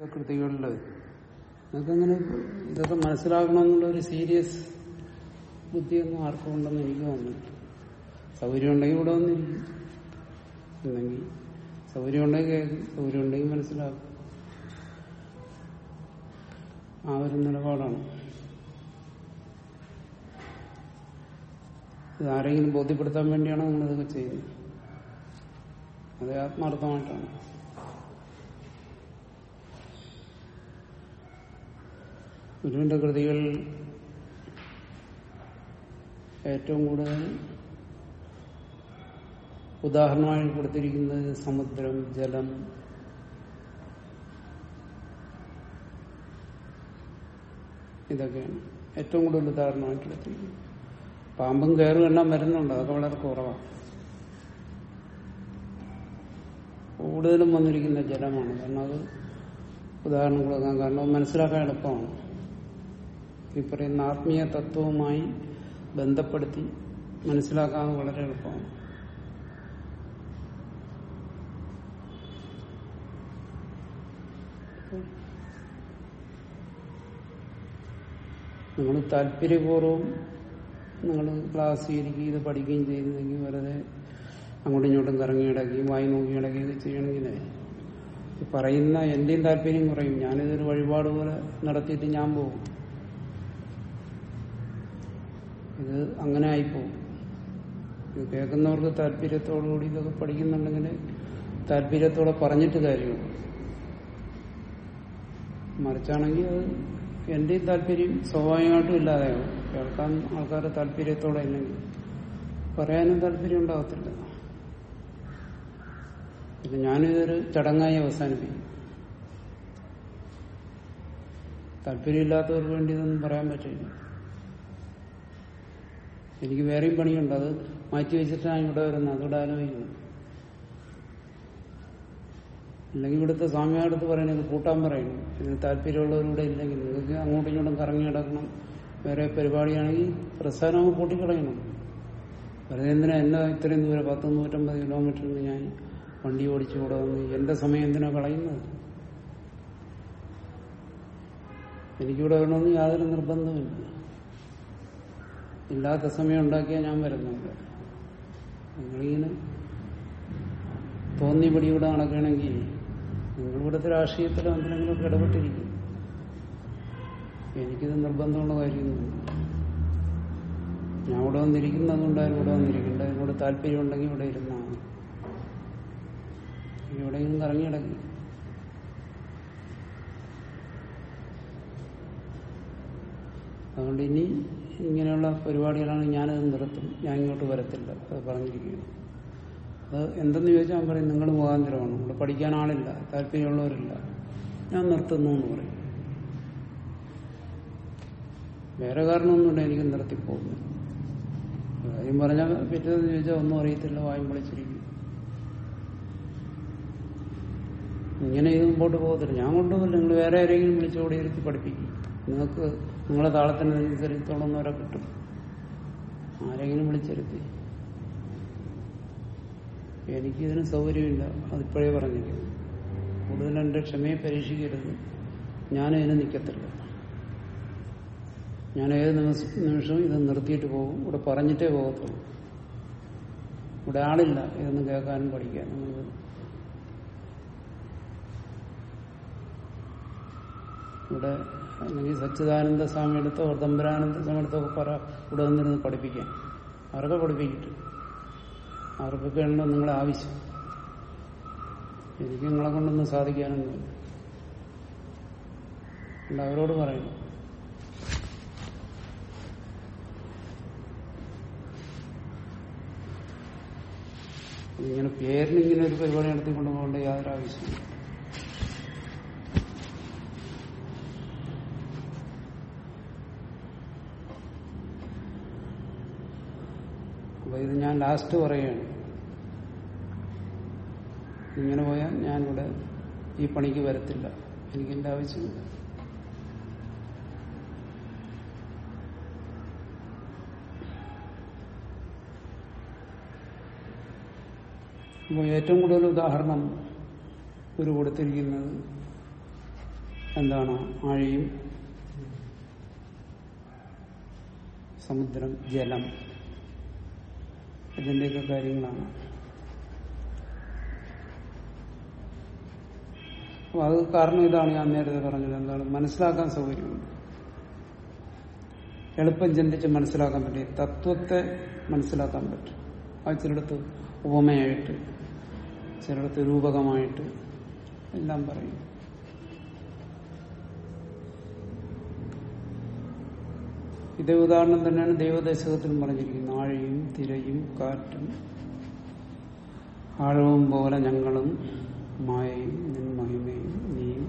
കൃതികളിൽ നിങ്ങൾക്കങ്ങനെ ഇതൊക്കെ മനസ്സിലാക്കണമെന്നുള്ള ഒരു സീരിയസ് ബുദ്ധിയൊന്നും ആർക്കും ഉണ്ടെന്ന് എനിക്ക് തോന്നുന്നു സൗകര്യം ഉണ്ടെങ്കിൽ ഇവിടെ വന്നിരിക്കും എന്നെങ്കിൽ സൗകര്യം ഉണ്ടെങ്കിൽ കേൾക്കും സൗകര്യം ഉണ്ടെങ്കിൽ മനസ്സിലാക്കും ആ ഒരു നിലപാടാണ് ഇത് ആരെങ്കിലും ബോധ്യപ്പെടുത്താൻ വേണ്ടിയാണ് നിങ്ങളിതൊക്കെ ചെയ്യുന്നത് അത് ആത്മാർത്ഥമായിട്ടാണ് ഗുരുവിന്റെ കൃതികൾ ഏറ്റവും കൂടുതൽ ഉദാഹരണമായി കൊടുത്തിരിക്കുന്നത് സമുദ്രം ജലം ഇതൊക്കെയാണ് ഏറ്റവും കൂടുതൽ ഉദാഹരണമായിട്ട് എടുത്തിരിക്കുന്നത് പാമ്പും കയറും എല്ലാം വരുന്നുണ്ട് അതൊക്കെ വളരെ കുറവാണ് കൂടുതലും വന്നിരിക്കുന്ന ജലമാണ് കാരണം അത് ഉദാഹരണം കൊടുക്കാൻ കാരണം മനസ്സിലാക്കാൻ എളുപ്പമാണ് ഈ പറയുന്ന ആത്മീയ തത്വവുമായി ബന്ധപ്പെടുത്തി മനസ്സിലാക്കാൻ വളരെ എളുപ്പമാണ് നിങ്ങൾ താല്പര്യപൂർവ്വം നിങ്ങൾ ക്ലാസ് ഇരിക്കുകയും ഇത് പഠിക്കുകയും ചെയ്തിരുന്നെങ്കിൽ വെറുതെ അങ്ങോട്ടും ഇങ്ങോട്ടും കറങ്ങി കിടക്കുകയും വായി നോക്കി കിടക്കുകയും ചെയ്യണമെങ്കിലേ ഈ പറയുന്ന എന്റെയും താല്പര്യം കുറയും ഞാനിതൊരു വഴിപാട് പോലെ നടത്തിയിട്ട് ഞാൻ പോകും ഇത് അങ്ങനെ ആയിപ്പോവും ഇത് കേൾക്കുന്നവർക്ക് താല്പര്യത്തോടുകൂടി ഇതൊക്കെ പഠിക്കുന്നുണ്ടെങ്കിൽ താല്പര്യത്തോടെ പറഞ്ഞിട്ട് കാര്യമുള്ളൂ മറിച്ചാണെങ്കിൽ അത് എന്റെയും താല്പര്യം സ്വാഭാവികമായിട്ടും ഇല്ലാതെയാവും കേൾക്കാൻ ആൾക്കാരുടെ താല്പര്യത്തോടെ ഇല്ലെങ്കിൽ പറയാനും താല്പര്യം ഉണ്ടാകത്തില്ല പിന്നെ ഞാനിതൊരു ചടങ്ങായി അവസാനിപ്പിക്കും താല്പര്യമില്ലാത്തവർക്ക് വേണ്ടി ഇതൊന്നും പറയാൻ പറ്റില്ല എനിക്ക് വേറെയും പണിയുണ്ട് അത് മാറ്റി വെച്ചിട്ടാണ് ഇവിടെ വരുന്നത് അതോടെ ആലോചിക്കണം ഇല്ലെങ്കിൽ ഇവിടുത്തെ സ്വാമിയാടുത്ത് പറയണത് കൂട്ടാൻ പറയണം ഇതിന് താല്പര്യമുള്ളവരിവിടെ ഇല്ലെങ്കിൽ നിങ്ങൾക്ക് അങ്ങോട്ടും ഇങ്ങോട്ടും കറങ്ങി കിടക്കണം വേറെ പരിപാടിയാണെങ്കിൽ പ്രസ്ഥാനം കൂട്ടിക്കളയണം വെറുതെ എന്തിനാ എന്നെ ഇത്രയും ദൂരം പത്ത് നൂറ്റമ്പത് കിലോമീറ്ററിന് ഞാൻ വണ്ടി ഓടിച്ചു കൂടെ വന്ന് എന്റെ സമയം എന്തിനാ കളയുന്നത് എനിക്കിവിടെ വരണമെന്ന് യാതൊരു നിർബന്ധമില്ല ഇല്ലാത്ത സമയം ഉണ്ടാക്കിയാൽ ഞാൻ വരുന്നുണ്ട് നിങ്ങളിങ്ങനെ തോന്നി പിടി ഇവിടെ നടക്കണമെങ്കിൽ നിങ്ങൾ ഇവിടുത്തെ രാഷ്ട്രീയത്തിലോ എന്തിനെങ്കിലുമൊക്കെ ഇടപെട്ടിരിക്കും എനിക്കിത് നിർബന്ധമുള്ള കാര്യമൊന്നുമില്ല ഞാൻ ഇവിടെ വന്നിരിക്കുന്നത് കൊണ്ടാണ് ഇവിടെ വന്നിരിക്കേണ്ടത് അതിനോട് താല്പര്യം ഉണ്ടെങ്കിൽ ഇവിടെ ഇരുന്നാണ് എവിടെയെങ്കിലും കറങ്ങി കിടക്കും അതുകൊണ്ട് ഇനി ഇങ്ങനെയുള്ള പരിപാടികളാണ് ഞാനത് നിർത്തും ഞാൻ ഇങ്ങോട്ട് വരത്തില്ല അത് പറഞ്ഞിരിക്കുകയാണ് അത് എന്തെന്ന് ചോദിച്ചാൽ ഞാൻ പറയും നിങ്ങൾ മുഖാന്തരമാണ് ഇവിടെ പഠിക്കാൻ ആളില്ല താല്പര്യമുള്ളവരില്ല ഞാൻ നിർത്തുന്നു എന്ന് പറയും വേറെ കാരണമൊന്നുമില്ല എനിക്ക് നിർത്തിപ്പോകുന്നു കാര്യം പറഞ്ഞാൽ പിറ്റേന്ന് ചോദിച്ചാൽ ഒന്നും അറിയത്തില്ല വായും വിളിച്ചിരിക്കും ഇങ്ങനെ ഇത് മുമ്പോട്ട് പോകത്തില്ല ഞാൻ കൊണ്ടുപോകില്ല നിങ്ങൾ വേറെ ആരെങ്കിലും വിളിച്ചോടി ഇരുത്തി പഠിപ്പിക്കും നിങ്ങൾക്ക് നിങ്ങളെ താളത്തിനനുസരിച്ചോളുന്നവരെ കിട്ടും ആരെങ്കിലും വിളിച്ചിരുത്തി എനിക്കിതിന് സൗകര്യമില്ല അതിപ്പോഴേ പറഞ്ഞിരിക്കുന്നു കൂടുതൽ എന്റെ ക്ഷമയെ പരീക്ഷിക്കരുത് ഞാനതിന് നിൽക്കത്തില്ല ഞാൻ ഏത് നിമിഷവും ഇത് നിർത്തിയിട്ട് പോകും ഇവിടെ പറഞ്ഞിട്ടേ പോകത്തുള്ളൂ ഇവിടെ ആളില്ല ഇതൊന്നും കേൾക്കാനും പഠിക്കാനും ഇവിടെ അല്ലെങ്കിൽ സച്ചിദാനന്ദ സ്വാമി എടുത്തോ വർദ്ധംബരാനന്ദ സ്വാമി എടുത്തോ ഒക്കെ പറ ഇവിടെ വന്നിരുന്ന് പഠിപ്പിക്കാൻ അവരൊക്കെ പഠിപ്പിക്കട്ടെ അവർക്കൊക്കെ ഉണ്ടോ നിങ്ങളെ ആവശ്യം എനിക്ക് നിങ്ങളെ കൊണ്ടൊന്നും സാധിക്കാനൊന്നുമില്ല അതുകൊണ്ട് അവരോട് പറയണം ഇങ്ങനെ പേരിന് ഇങ്ങനെ ഒരു പരിപാടി നടത്തിക്കൊണ്ട് പോകേണ്ട യാതൊരു ആവശ്യമില്ല അപ്പൊ ഇത് ഞാൻ ലാസ്റ്റ് പറയുകയാണ് ഇങ്ങനെ പോയാൽ ഞാനിവിടെ ഈ പണിക്ക് വരത്തില്ല എനിക്കെന്റെ ആവശ്യമില്ല അപ്പോൾ ഏറ്റവും കൂടുതൽ ഉദാഹരണം ഗുരു കൊടുത്തിരിക്കുന്നത് എന്താണ് ആഴിയും സമുദ്രം ജലം ഇതിന്റെയൊക്കെ കാര്യങ്ങളാണ് അപ്പൊ അത് കാരണം ഇതാണ് ഞാൻ നേരത്തെ പറഞ്ഞത് എന്താണ് മനസ്സിലാക്കാൻ സൗകര്യമുണ്ട് എളുപ്പം ചിന്തിച്ച് മനസ്സിലാക്കാൻ പറ്റും തത്വത്തെ മനസ്സിലാക്കാൻ പറ്റും അത് ചിലടത്ത് ഉപമയായിട്ട് ചിലടത്ത് രൂപകമായിട്ട് എല്ലാം പറയും ഇതേ ഉദാഹരണം തന്നെയാണ് ദൈവദശകത്തിലും പറഞ്ഞിരിക്കുന്നത് ആഴയും തിരയും കാറ്റും ആഴവും പോലെ ഞങ്ങളും മായയും നിൻ മഹിമയും നീയും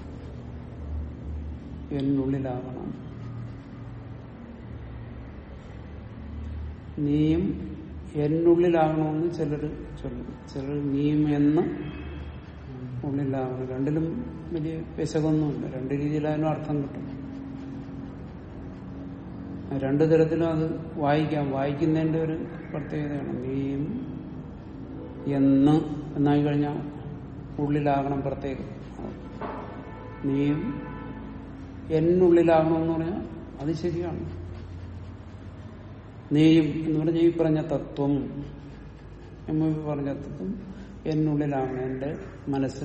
എന്നുള്ളിലാകണം നീയും എന്നുള്ളിലാകണമെന്ന് ചിലർ ചൊല്ലും ചിലർ നീയും എന്ന് ഉള്ളിലാകണം രണ്ടിലും വലിയ പെശകൊന്നുമില്ല രണ്ട് രീതിയിലായാലും അർത്ഥം കിട്ടും രണ്ടു തരത്തിലും അത് വായിക്കാം വായിക്കുന്നതിന്റെ ഒരു പ്രത്യേകതയാണ് നീയും എന്ന് എന്നായി കഴിഞ്ഞാൽ ഉള്ളിലാകണം പ്രത്യേകം നീയും എന്നുള്ളിലാകണമെന്ന് പറഞ്ഞാൽ അത് ശരിയാണ് നീയും എന്ന് പറഞ്ഞ ഈ പറഞ്ഞ തത്വം എം പറഞ്ഞ തത്വം എന്നുള്ളിലാകണം എന്റെ മനസ്സിൽ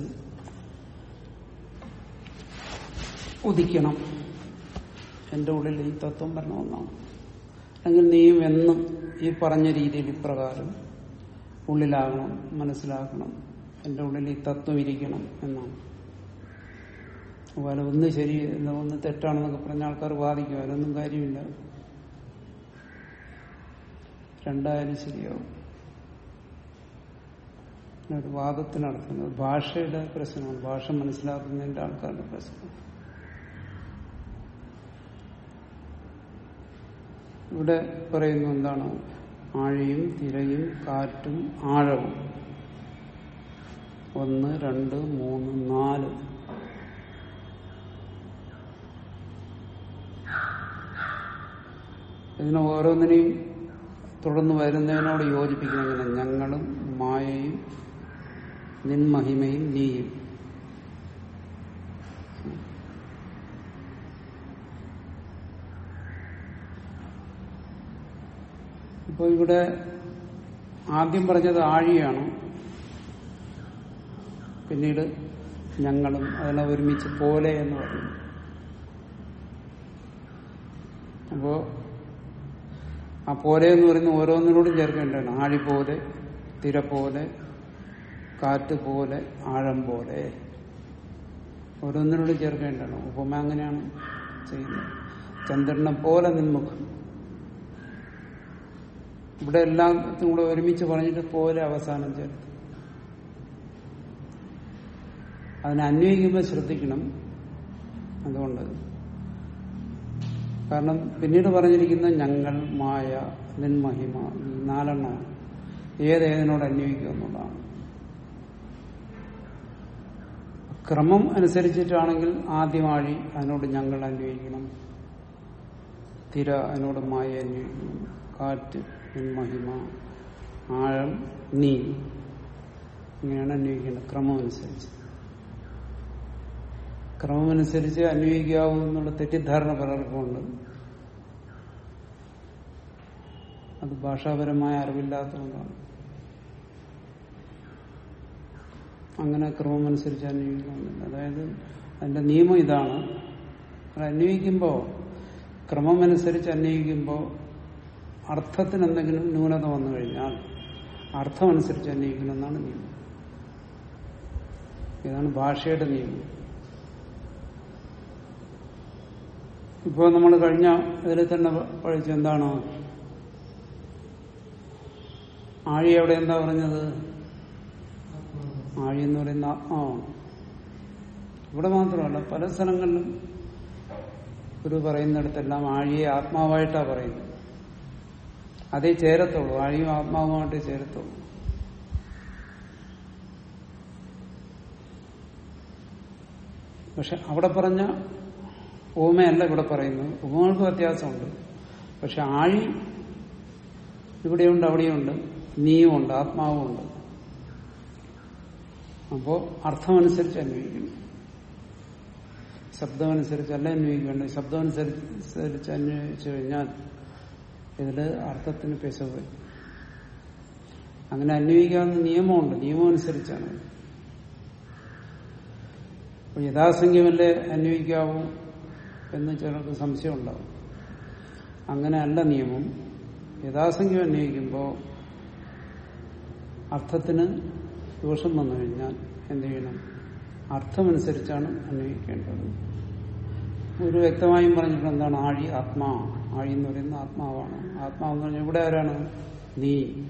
ഉദിക്കണം എന്റെ ഉള്ളിൽ ഈ തത്വം വരണമെന്നാണ് അല്ലെങ്കിൽ നീയും എന്ന് ഈ പറഞ്ഞ രീതിയിൽ ഇപ്രകാരം ഉള്ളിലാകണം മനസ്സിലാക്കണം എന്റെ ഉള്ളിൽ ഈ തത്വം ഇരിക്കണം എന്നാണ് അതുപോലെ ഒന്ന് ശരി ഒന്ന് തെറ്റാണെന്നൊക്കെ പറഞ്ഞ ആൾക്കാർ വാദിക്കും അതിനൊന്നും കാര്യമില്ല രണ്ടായാലും ശരിയാവും ഒരു വാദത്തിനടത്തുന്നത് ഭാഷയുടെ പ്രശ്നമാണ് ഭാഷ മനസ്സിലാക്കുന്നതിന്റെ ആൾക്കാരുടെ പ്രശ്നം ഇവിടെ പറയുന്നു എന്താണ് ആഴയും തിരയും കാറ്റും ആഴവും ഒന്ന് രണ്ട് മൂന്ന് നാല് ഇതിനെ ഓരോന്നിനെയും തുടർന്ന് വരുന്നതിനോട് യോജിപ്പിക്കുന്ന എങ്ങനെ ഞങ്ങളും മായയും നിൻമഹിമയും നീയും ഇപ്പൊ ഇവിടെ ആദ്യം പറഞ്ഞത് ആഴിയാണ് പിന്നീട് ഞങ്ങളും അതിനെ ഒരുമിച്ച് പോലെ എന്ന് പറയുന്നു അപ്പോ ആ പോലെ എന്ന് പറയുന്ന ഓരോന്നിനോടും ചേർക്കേണ്ടതാണ് ആഴി പോലെ തിര പോലെ കാറ്റ് പോലെ ആഴം പോലെ ഓരോന്നിനോടും ചേർക്കേണ്ടതാണ് ഉപമ അങ്ങനെയാണ് ചെയ്യുന്നത് ചന്ദ്രനെ പോലെ നിന്മുഖം ഇവിടെ എല്ലാത്തും കൂടെ ഒരുമിച്ച് പറഞ്ഞിട്ട് പോലെ അവസാനം ചേർത്ത് അതിനെ അന്വയിക്കുമ്പോൾ ശ്രദ്ധിക്കണം അതുകൊണ്ട് കാരണം പിന്നീട് പറഞ്ഞിരിക്കുന്ന ഞങ്ങൾ മായ നിൻമഹിമ ഈ നാലെണ്ണമാണ് ഏതേതിനോട് അന്വയിക്കുക എന്നുള്ളതാണ് ക്രമം അനുസരിച്ചിട്ടാണെങ്കിൽ ആദ്യം ആഴി അതിനോട് ഞങ്ങൾ അന്വയിക്കണം തിര അതിനോട് മായ അന്വയിക്കണം കാറ്റ് നിൻമഹിമ ആഴം നീ ഇങ്ങനെയാണ് അന്വയിക്കേണ്ടത് ക്രമം അനുസരിച്ച് ക്രമമനുസരിച്ച് അന്വയിക്കാവൂ എന്നുള്ള തെറ്റിദ്ധാരണ പലർക്കുമുണ്ട് അത് ഭാഷാപരമായ അറിവില്ലാത്തതുകൊണ്ടാണ് അങ്ങനെ ക്രമമനുസരിച്ച് അന്വയിക്കണമെന്നില്ല അതായത് അതിന്റെ നിയമം ഇതാണ് അത് അന്വയിക്കുമ്പോൾ ക്രമമനുസരിച്ച് അന്വയിക്കുമ്പോൾ അർത്ഥത്തിന് എന്തെങ്കിലും ന്യൂനത വന്നു കഴിഞ്ഞാൽ അർത്ഥമനുസരിച്ച് അന്വയിക്കണമെന്നാണ് നിയമം ഇതാണ് ഭാഷയുടെ നിയമം ഇപ്പോൾ നമ്മൾ കഴിഞ്ഞ ഇതിൽ തന്നെ പഠിച്ച എന്താണ് ആഴി അവിടെ എന്താ പറഞ്ഞത് ആഴി എന്ന് പറയുന്ന ആത്മാവാണ് ഇവിടെ മാത്രമല്ല പല സ്ഥലങ്ങളിലും ഒരു പറയുന്നിടത്തെല്ലാം ആഴിയെ ആത്മാവായിട്ടാ പറയുന്നത് അതേ ചേരത്തുള്ളൂ ആഴിയും ആത്മാവുമായിട്ട് ചേരത്തുള്ളൂ പക്ഷെ അവിടെ പറഞ്ഞ ഉപമയല്ല ഇവിടെ പറയുന്നത് ഉപമകൾക്ക് വ്യത്യാസമുണ്ട് പക്ഷെ ആഴി ഇവിടെയുണ്ട് അവിടെയുണ്ട് നീയുമുണ്ട് ആത്മാവുമുണ്ട് അപ്പോ അർത്ഥമനുസരിച്ച് അന്വയിക്കുന്നു ശബ്ദമനുസരിച്ചല്ല അന്വയിക്കേണ്ടത് ശബ്ദമനുസരിച്ച് അന്വയിച്ചു കഴിഞ്ഞാൽ ഇതില് അർത്ഥത്തിന് പെശക് വരും അങ്ങനെ അന്വയിക്കാവുന്ന നിയമമുണ്ട് നിയമം അനുസരിച്ചാണ് അപ്പൊ യഥാസംഖ്യമല്ലേ അന്വയിക്കാവൂ എന്ന് ചിലർക്ക് സംശയം ഉണ്ടാവും അങ്ങനെ അല്ല നിയമം യഥാസംഖ്യം അന്വയിക്കുമ്പോൾ അർത്ഥത്തിന് ദോഷം വന്നു കഴിഞ്ഞാൽ എന്ത് ചെയ്യണം അർത്ഥമനുസരിച്ചാണ് അന്വയിക്കേണ്ടത് ഒരു വ്യക്തമായും പറഞ്ഞിട്ട് എന്താണ് ആഴി ആത്മാ ആഴി എന്ന് പറയുന്ന ആത്മാവാണ് ആത്മാവെന്ന് പറഞ്ഞാൽ ഇവിടെ ആരാണ് നീ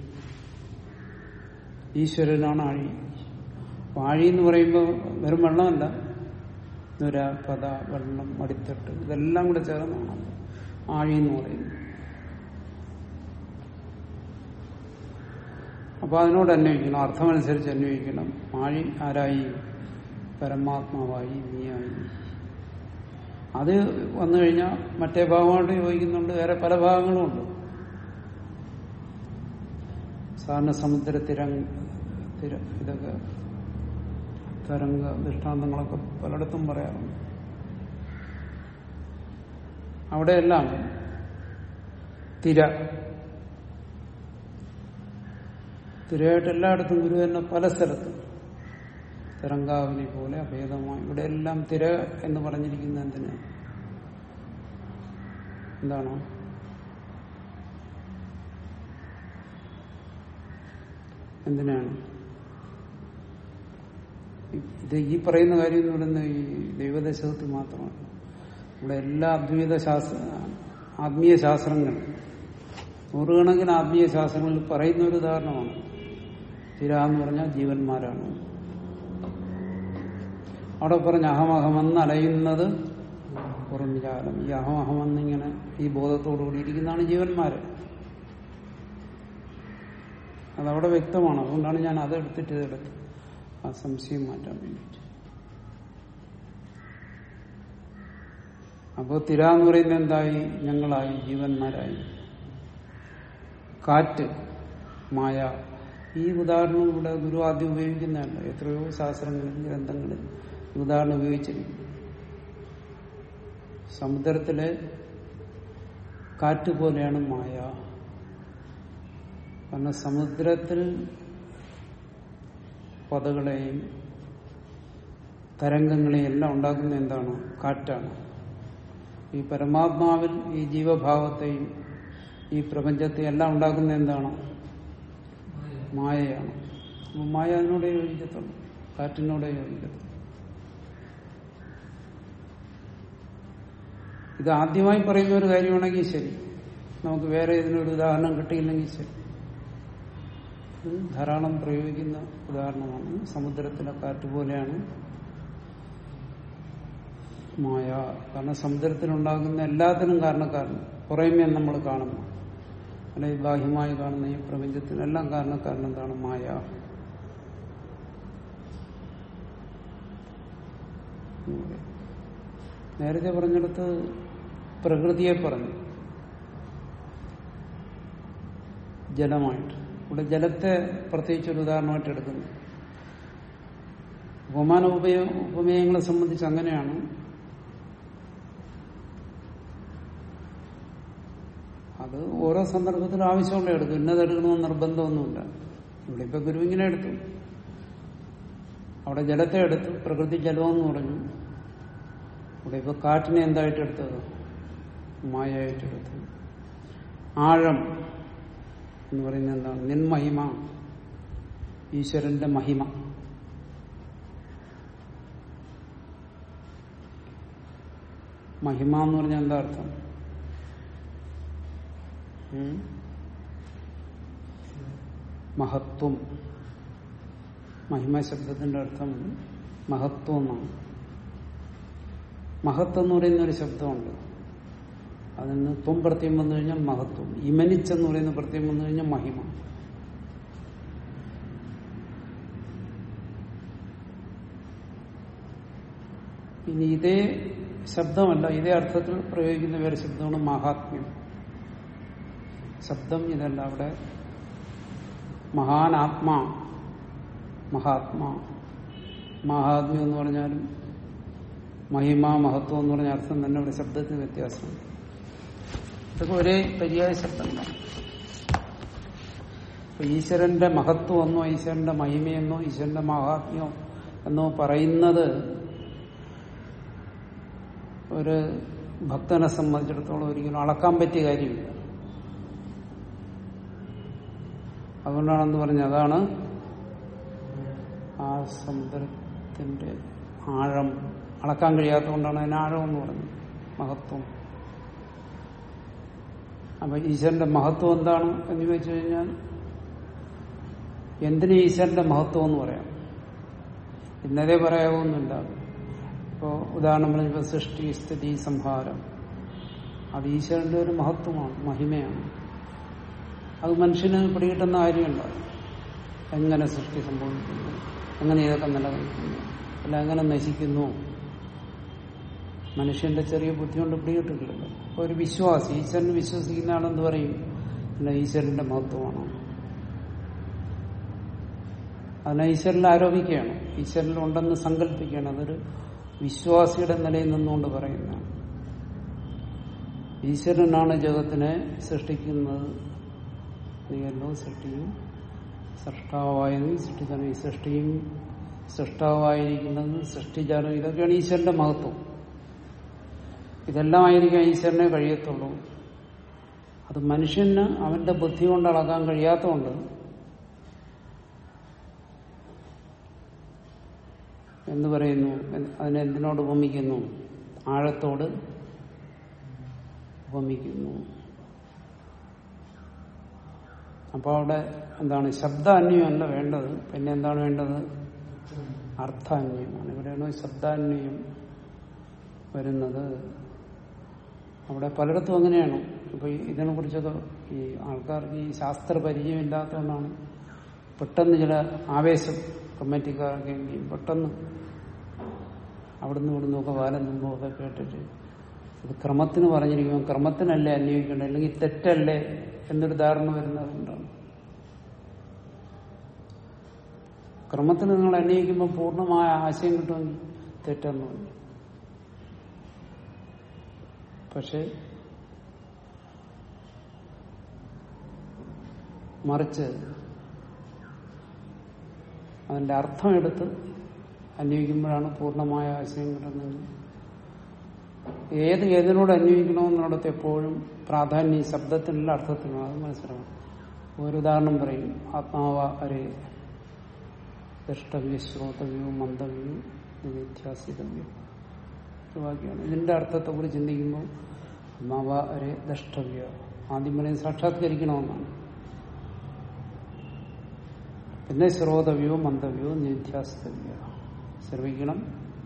ഈശ്വരനാണ് ആഴി അപ്പൊ ആഴി എന്ന് പറയുമ്പോൾ വെറും വെള്ളമല്ല നുര പത വെള്ളം മടിത്തട്ട് ഇതെല്ലാം കൂടെ ചേർന്നാണ് ആഴി എന്ന് പറയുന്നത് അപ്പൊ അതിനോട് അന്വയിക്കണം അർത്ഥമനുസരിച്ച് അന്വയിക്കണം ആഴി ആരായി പരമാത്മാവായി നീയായി അത് വന്നു കഴിഞ്ഞാൽ മറ്റേ ഭാഗമായിട്ട് യോജിക്കുന്നുണ്ട് വേറെ പല ഭാഗങ്ങളും ഉണ്ട് സാധാരണ സമുദ്ര തിരങ് തിര ഇതൊക്കെ തരംഗ ദൃഷ്ടാന്തങ്ങളൊക്കെ പലയിടത്തും പറയാറുണ്ട് അവിടെയെല്ലാം തിര തിരയായിട്ട് എല്ലായിടത്തും ഗുരു തന്നെ പല സ്ഥലത്തും തിരങ്കാവിനെ പോലെ അഭേദമായി ഇവിടെ എല്ലാം തിര എന്ന് പറഞ്ഞിരിക്കുന്ന എന്തിന് എന്താണ് എന്തിനാണ് ഇത് ഈ പറയുന്ന കാര്യം എന്ന് പറയുന്നത് ഈ ദൈവദശകത്തിൽ മാത്രമാണ് ഇവിടെ എല്ലാ അദ്വൈത ശാസ്ത്ര ആത്മീയ ശാസ്ത്രങ്ങളും നൂറുകണക്കിന് ആത്മീയ ശാസ്ത്രങ്ങളിൽ പറയുന്ന ഒരു ഉദാഹരണമാണ് തിര എന്ന് പറഞ്ഞാൽ ജീവന്മാരാണ് അവിടെ പറഞ്ഞ അഹമഹമെന്ന് അലയുന്നത് പുറംജാലം ഈ അഹമഹമെന്നിങ്ങനെ ഈ ബോധത്തോടുകൂടി ഇരിക്കുന്നതാണ് ജീവന്മാര് അതവിടെ വ്യക്തമാണ് അതുകൊണ്ടാണ് ഞാൻ അതെടുത്തിട്ട് ഇതെടുത്ത് ആ സംശയം മാറ്റാൻ വേണ്ടിയിട്ട് അപ്പോൾ തിര എന്ന് പറയുന്നത് എന്തായി ഞങ്ങളായി ജീവന്മാരായി കാറ്റ് മായ ഈ ഉദാഹരണം ഇവിടെ ഗുരു ആദ്യം ഉപയോഗിക്കുന്നതല്ല എത്രയോ ശാസ്ത്രങ്ങളിൽ ഗ്രന്ഥങ്ങളിൽ ഈ ഉദാഹരണം ഉപയോഗിച്ചിരിക്കും സമുദ്രത്തിലെ കാറ്റ് പോലെയാണ് മായ കാരണം സമുദ്രത്തിൽ പതകളെയും തരംഗങ്ങളെയും എല്ലാം ഉണ്ടാക്കുന്ന എന്താണ് കാറ്റാണ് ഈ പരമാത്മാവിൽ ഈ ജീവഭാവത്തെയും ഈ പ്രപഞ്ചത്തെയും എല്ലാം ഉണ്ടാക്കുന്ന എന്താണ് മായയാണ് അപ്പൊ മായ അതിനോടെ യോജിക്കത്തുള്ളൂ കാറ്റിനോടെ യോജിക്കത്തുള്ളൂ ഇത് ആദ്യമായി പറയുന്ന ഒരു കാര്യമാണെങ്കിൽ ശരി നമുക്ക് വേറെ ഇതിനൊരു ഉദാഹരണം കിട്ടിയില്ലെങ്കിൽ ശരി ഇത് ധാരാളം പ്രയോഗിക്കുന്ന ഉദാഹരണമാണ് സമുദ്രത്തിലെ കാറ്റ് പോലെയാണ് മായ കാരണം സമുദ്രത്തിലുണ്ടാകുന്ന എല്ലാത്തിനും കാരണക്കാരൻ പുറമേ നമ്മൾ കാണുന്നു അല്ലെങ്കിൽ ബാഹ്യമായി കാണുന്ന ഈ പ്രപഞ്ചത്തിനെല്ലാം കാരണക്കാരൻ എന്താണ് മായ എന്ന് പറയും. നേരത്തെ പറഞ്ഞെടുത്ത് പ്രകൃതിയെ പറഞ്ഞു ജലമായിട്ട് ഇവിടെ ജലത്തെ പ്രത്യേകിച്ച് ഒരു ഉദാഹരണമായിട്ട് എടുക്കുന്നു ഉപമാന ഉപയ ഉപമേയങ്ങളെ സംബന്ധിച്ച് അങ്ങനെയാണ് അത് ഓരോ സന്ദർഭത്തിലും ആവശ്യമുള്ള എടുക്കും ഇന്നത് എടുക്കണമെന്ന് നിർബന്ധമൊന്നുമില്ല ഇവിടെ ഇപ്പൊ ഗുരു ഇങ്ങനെ എടുത്തു അവിടെ ജലത്തെ എടുത്തു പ്രകൃതി ജലമെന്ന് പറഞ്ഞു ഇവിടെ ഇപ്പൊ കാറ്റിനെ എന്തായിട്ട് എടുത്തത് മായയായിട്ട് എടുത്തു ആഴം എന്ന് പറയുന്നത് എന്താണ് നിൻമഹിമ ഈശ്വരന്റെ മഹിമ മഹിമ എന്ന് പറഞ്ഞാൽ എന്താ അർത്ഥം ഉം? മഹത്വം മഹിമ ശബ്ദത്തിന്റെ അർത്ഥം മഹത്വം എന്നാണ് മഹത്വം എന്ന് പറയുന്ന ഒരു ശബ്ദമുണ്ട് അതിൽ നിന്ന് ത്വം പ്രത്യം വന്നു കഴിഞ്ഞാൽ മഹത്വം ഇമനിച്ചെന്ന് പറയുന്ന പ്രത്യം വന്നു കഴിഞ്ഞാൽ മഹിമ ഇനി ഇതേ ശബ്ദമല്ല ഇതേ അർത്ഥത്തിൽ പ്രയോഗിക്കുന്ന വേറെ ശബ്ദമാണ് മഹാത്മ്യം ശബ്ദം ഇതല്ല അവിടെ മഹാനാത്മാ മഹാത്മാ മഹാത്മ്യം എന്ന് പറഞ്ഞാലും മഹിമ മഹത്വം എന്ന് പറഞ്ഞ അർത്ഥം തന്നെ ഇവിടെ ശബ്ദത്തിന് വ്യത്യാസമുണ്ട് ഇതൊക്കെ ഒരേ പര്യായ ശബ്ദങ്ങളാണ് അപ്പൊ ഈശ്വരന്റെ മഹത്വം എന്നോ ഈശ്വരന്റെ മഹിമയെന്നോ ഈശ്വരന്റെ മഹാത്മ്യം എന്നോ പറയുന്നത് ഒരു ഭക്തനെ സംബന്ധിച്ചിടത്തോളം ഒരിക്കലും അളക്കാൻ പറ്റിയ കാര്യമില്ല അതുകൊണ്ടാണെന്ന് പറഞ്ഞ അതാണ് ആ സമുദ്രത്തിന്റെ ആഴം അളക്കാൻ കഴിയാത്തതുകൊണ്ടാണ് അതിന് ആഴം എന്ന് പറഞ്ഞത് മഹത്വം അപ്പൊ ഈശ്വരന്റെ മഹത്വം എന്താണ് എന്ന് ചോദിച്ചു കഴിഞ്ഞാൽ എന്തിന് ഈശ്വരന്റെ മഹത്വം എന്ന് പറയാം ഇന്നതേ പറയാവുന്നില്ല ഇപ്പോ ഉദാഹരണം പറഞ്ഞപ്പോ സൃഷ്ടി സ്ഥിതി സംഹാരം അത് ഈശ്വരന്റെ ഒരു മഹത്വമാണ് മഹിമയാണ് അത് മനുഷ്യന് പിടികിട്ടുന്ന കാര്യമല്ല എങ്ങനെ സൃഷ്ടി സംഭവിക്കുന്നു എങ്ങനെ ഇതൊക്കെ നിലനിൽക്കുന്നു അല്ല എങ്ങനെ നശിക്കുന്നു മനുഷ്യന്റെ ചെറിയ ബുദ്ധി കൊണ്ട് പിടികിട്ടില്ലല്ലോ അപ്പൊ ഒരു വിശ്വാസി ഈശ്വരന് വിശ്വസിക്കുന്ന ആളെന്ത് പറയും അല്ല ഈശ്വരന്റെ മഹത്വമാണ് അതിനെ ഈശ്വരനിൽ ആരോപിക്കുകയാണ് ഈശ്വരനിൽ ഉണ്ടെന്ന് സങ്കല്പിക്കുകയാണ് അതൊരു വിശ്വാസിയുടെ നിലയിൽ നിന്നുകൊണ്ട് പറയുന്നതാണ് ഈശ്വരനാണ് ജഗത്തിനെ സൃഷ്ടിക്കുന്നത് നീയല്ലോ സൃഷ്ടിയും സൃഷ്ടാവായതും സൃഷ്ടിക്കാനും ഈ സൃഷ്ടിയും സൃഷ്ടാവായിരിക്കുന്നത് സൃഷ്ടിച്ചാലും ഇതൊക്കെയാണ് ഈശ്വരന്റെ മഹത്വം ഇതെല്ലാം ആയിരിക്കാൻ ഈശ്വരനെ കഴിയത്തുള്ളൂ അത് മനുഷ്യന് അവന്റെ ബുദ്ധി കൊണ്ട് അളക്കാൻ കഴിയാത്തതുകൊണ്ട് എന്ന് പറയുന്നു അതിനെ എന്തിനോട് ഉപമിക്കുന്നു ആഴത്തോട് ഉപമിക്കുന്നു അപ്പോൾ അവിടെ എന്താണ് ശബ്ദാന്വയമല്ല വേണ്ടത് പിന്നെ എന്താണ് വേണ്ടത് അർത്ഥാന്വയമാണ് ഇവിടെയാണ് ശബ്ദാന്വയം വരുന്നത് അവിടെ പലയിടത്തും അങ്ങനെയാണ് ഇപ്പൊ ഇതിനെ കുറിച്ചൊക്കെ ഈ ആൾക്കാർക്ക് ഈ ശാസ്ത്ര പരിചയം ഇല്ലാത്തതുകൊണ്ടാണ് പെട്ടെന്ന് ചില ആവേശം കമ്മിറ്റിക്കാരൊക്കെ പെട്ടെന്ന് അവിടുന്ന് ഇവിടുന്ന് ഒക്കെ വാലം നിന്നുമൊക്കെ കേട്ടിട്ട് ഇത് ക്രമത്തിന് പറഞ്ഞിരിക്കുമ്പോൾ ക്രമത്തിനല്ലേ അന്വയിക്കേണ്ടത് അല്ലെങ്കിൽ തെറ്റല്ലേ എന്നൊരു ധാരണ വരുന്നത് കൊണ്ടാണ് ക്രമത്തിന് നിങ്ങൾ അന്വയിക്കുമ്പോൾ പൂർണ്ണമായ ആശയം കിട്ടുമെങ്കിൽ തെറ്റൊന്നുമില്ല പക്ഷെ മറിച്ച് അതിന്റെ അർത്ഥം എടുത്ത് അന്വയിക്കുമ്പോഴാണ് പൂർണ്ണമായ ആശയം കിട്ടുന്നത് ഏത് ഏതിനോട് അന്വയിക്കണമെന്നുള്ളത് എപ്പോഴും പ്രാധാന്യം ഈ ശബ്ദത്തിനുള്ള അർത്ഥത്തിനും അത് മനസ്സിലാവും ഒരു ഉദാഹരണം പറയും ആത്മാവ അരെ ദൃഷ്ടവ്യ ശ്രോതവ്യോ മന്ദവ്യോ നിത്യാസിതവ്യോ ഒരു വാക്യമാണ് ഇതിന്റെ അർത്ഥത്തെ കുറിച്ച് ചിന്തിക്കുമ്പോൾ ആത്മാവ അരെ ദൃഷ്ടവ്യ ആദ്യം പറയുന്നത് സാക്ഷാത്കരിക്കണമെന്നാണ് പിന്നെ ശ്രോതവ്യോ മന്ദവ്യോ നിത്യാസ്തവ്യോ ശ്രവിക്കണം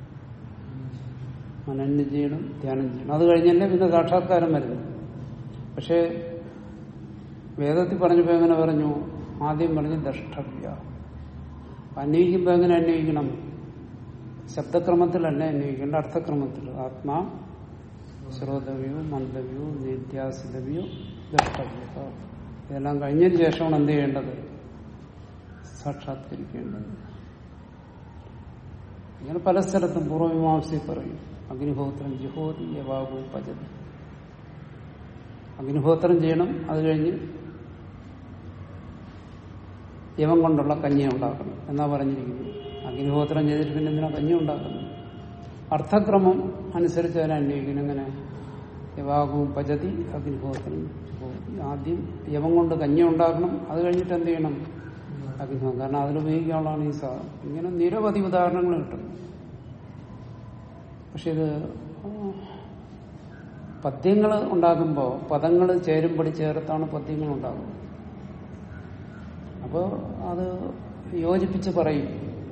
മനനം ചെയ്യണം ധ്യാനം ചെയ്യണം അത് കഴിഞ്ഞല്ലേ പിന്നെ സാക്ഷാത്കാരം വരുന്നു പക്ഷേ വേദത്തിൽ പറഞ്ഞപ്പോ എങ്ങനെ പറഞ്ഞു ആദ്യം പറഞ്ഞു ദഷ്ടവ്യ അന്വയിക്കുമ്പോ എങ്ങനെ അന്വയിക്കണം ശബ്ദക്രമത്തിലല്ല അന്വയിക്കേണ്ട അർത്ഥക്രമത്തിൽ ആത്മാ ശ്രോതവ്യോ മന്ദവ്യോ നിത്യാസിതവ്യോ ദഷ്ടവ്യോ ഇതെല്ലാം കഴിഞ്ഞതിന് ശേഷമാണ് എന്ത് ചെയ്യേണ്ടത് സാക്ഷാത്കരിക്കേണ്ടത് ഇങ്ങനെ പല സ്ഥലത്തും പൂർവമീമാംസയിൽ പറയും അഗ്നിഹോത്രം ജുഹോതി യവാകു പചതി അഗ്നിഹോത്രം ചെയ്യണം അത് കഴിഞ്ഞ് യവം കൊണ്ടുള്ള കഞ്ഞി ഉണ്ടാക്കണം എന്നാ പറഞ്ഞിരിക്കുന്നത് അഗ്നിഹോത്രം ചെയ്തിട്ട് പിന്നെ എന്തിനാ കഞ്ഞി ഉണ്ടാക്കുന്നത് അർത്ഥക്രമം അനുസരിച്ച് അതിനെ അന്വയിക്കണം എങ്ങനെ യവാകു പചതി അഗ്നിഹോത്രം ജുഹോതി ആദ്യം യവം കൊണ്ട് കഞ്ഞി ഉണ്ടാക്കണം അത് കഴിഞ്ഞിട്ട് എന്ത് ചെയ്യണം അഗ്നിഹോത്രം കാരണം അതിലുപയോഗിക്കാനുള്ളതാണ് ഈ സാധനം ഇങ്ങനെ നിരവധി ഉദാഹരണങ്ങൾ കിട്ടും പക്ഷെ ഇത് പദ്യങ്ങൾ ഉണ്ടാകുമ്പോൾ പദങ്ങൾ ചേരുംപടി ചേർത്താണ് പദ്യങ്ങൾ ഉണ്ടാകുന്നത് അപ്പോൾ അത് യോജിപ്പിച്ച് പറയും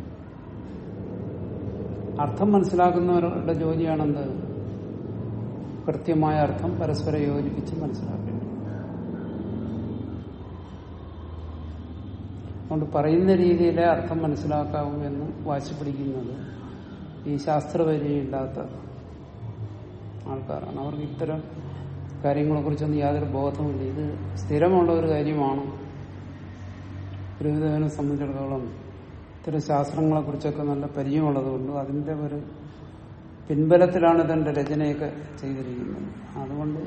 അർത്ഥം മനസ്സിലാക്കുന്നവരുടെ ജോലിയാണെന്ത് കൃത്യമായ അർത്ഥം പരസ്പരം യോജിപ്പിച്ച് മനസ്സിലാക്കേണ്ടത് അതുകൊണ്ട് പറയുന്ന രീതിയിലെ അർത്ഥം മനസ്സിലാക്കാവൂ എന്ന് വാശി പിടിക്കുന്നത് ഈ ശാസ്ത്രപരിചയമില്ലാത്ത ആൾക്കാരാണ് അവർക്ക് ഇത്തരം കാര്യങ്ങളെ കുറിച്ചൊന്നും യാതൊരു ബോധവുമില്ല ഇത് സ്ഥിരമുള്ള ഒരു കാര്യമാണ് ഗുരുവിദേവനെ സംബന്ധിച്ചിടത്തോളം ഇത്തരം ശാസ്ത്രങ്ങളെ കുറിച്ചൊക്കെ നല്ല പരിചയമുള്ളതുകൊണ്ട് അതിന്റെ ഒരു പിൻബലത്തിലാണ് തന്റെ രചനയൊക്കെ ചെയ്തിരിക്കുന്നത് അതുകൊണ്ട്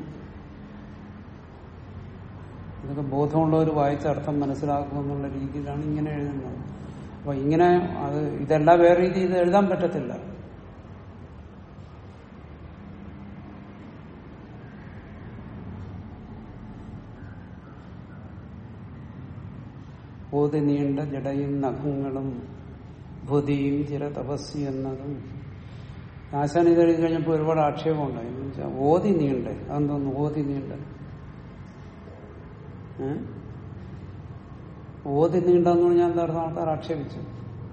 ഇതൊക്കെ ബോധമുള്ളവർ വായിച്ച അർത്ഥം മനസ്സിലാക്കുമെന്നുള്ള രീതിയിലാണ് ഇങ്ങനെ എഴുതുന്നത് അപ്പൊ ഇങ്ങനെ അത് ഇതെല്ലാം വേറെ രീതിയിൽ ഇത് എഴുതാൻ പറ്റത്തില്ല ഓതി നീണ്ട ജടയും നഖങ്ങളും ഭൂതിയും ചിര തപസ്സി എന്നതും ആശാൻ ഇത് എഴുതി കഴിഞ്ഞപ്പോൾ ഒരുപാട് ആക്ഷേപം ഉണ്ടായി എന്ന് വെച്ചാൽ ഓതി നീണ്ടേ അതെന്തോന്നു ഓതി നീണ്ട ഏ? ഓതി നീണ്ടെന്ന് പറഞ്ഞാൽ എന്താ അർത്ഥം ആൾക്കാർ ആക്ഷേപിച്ചു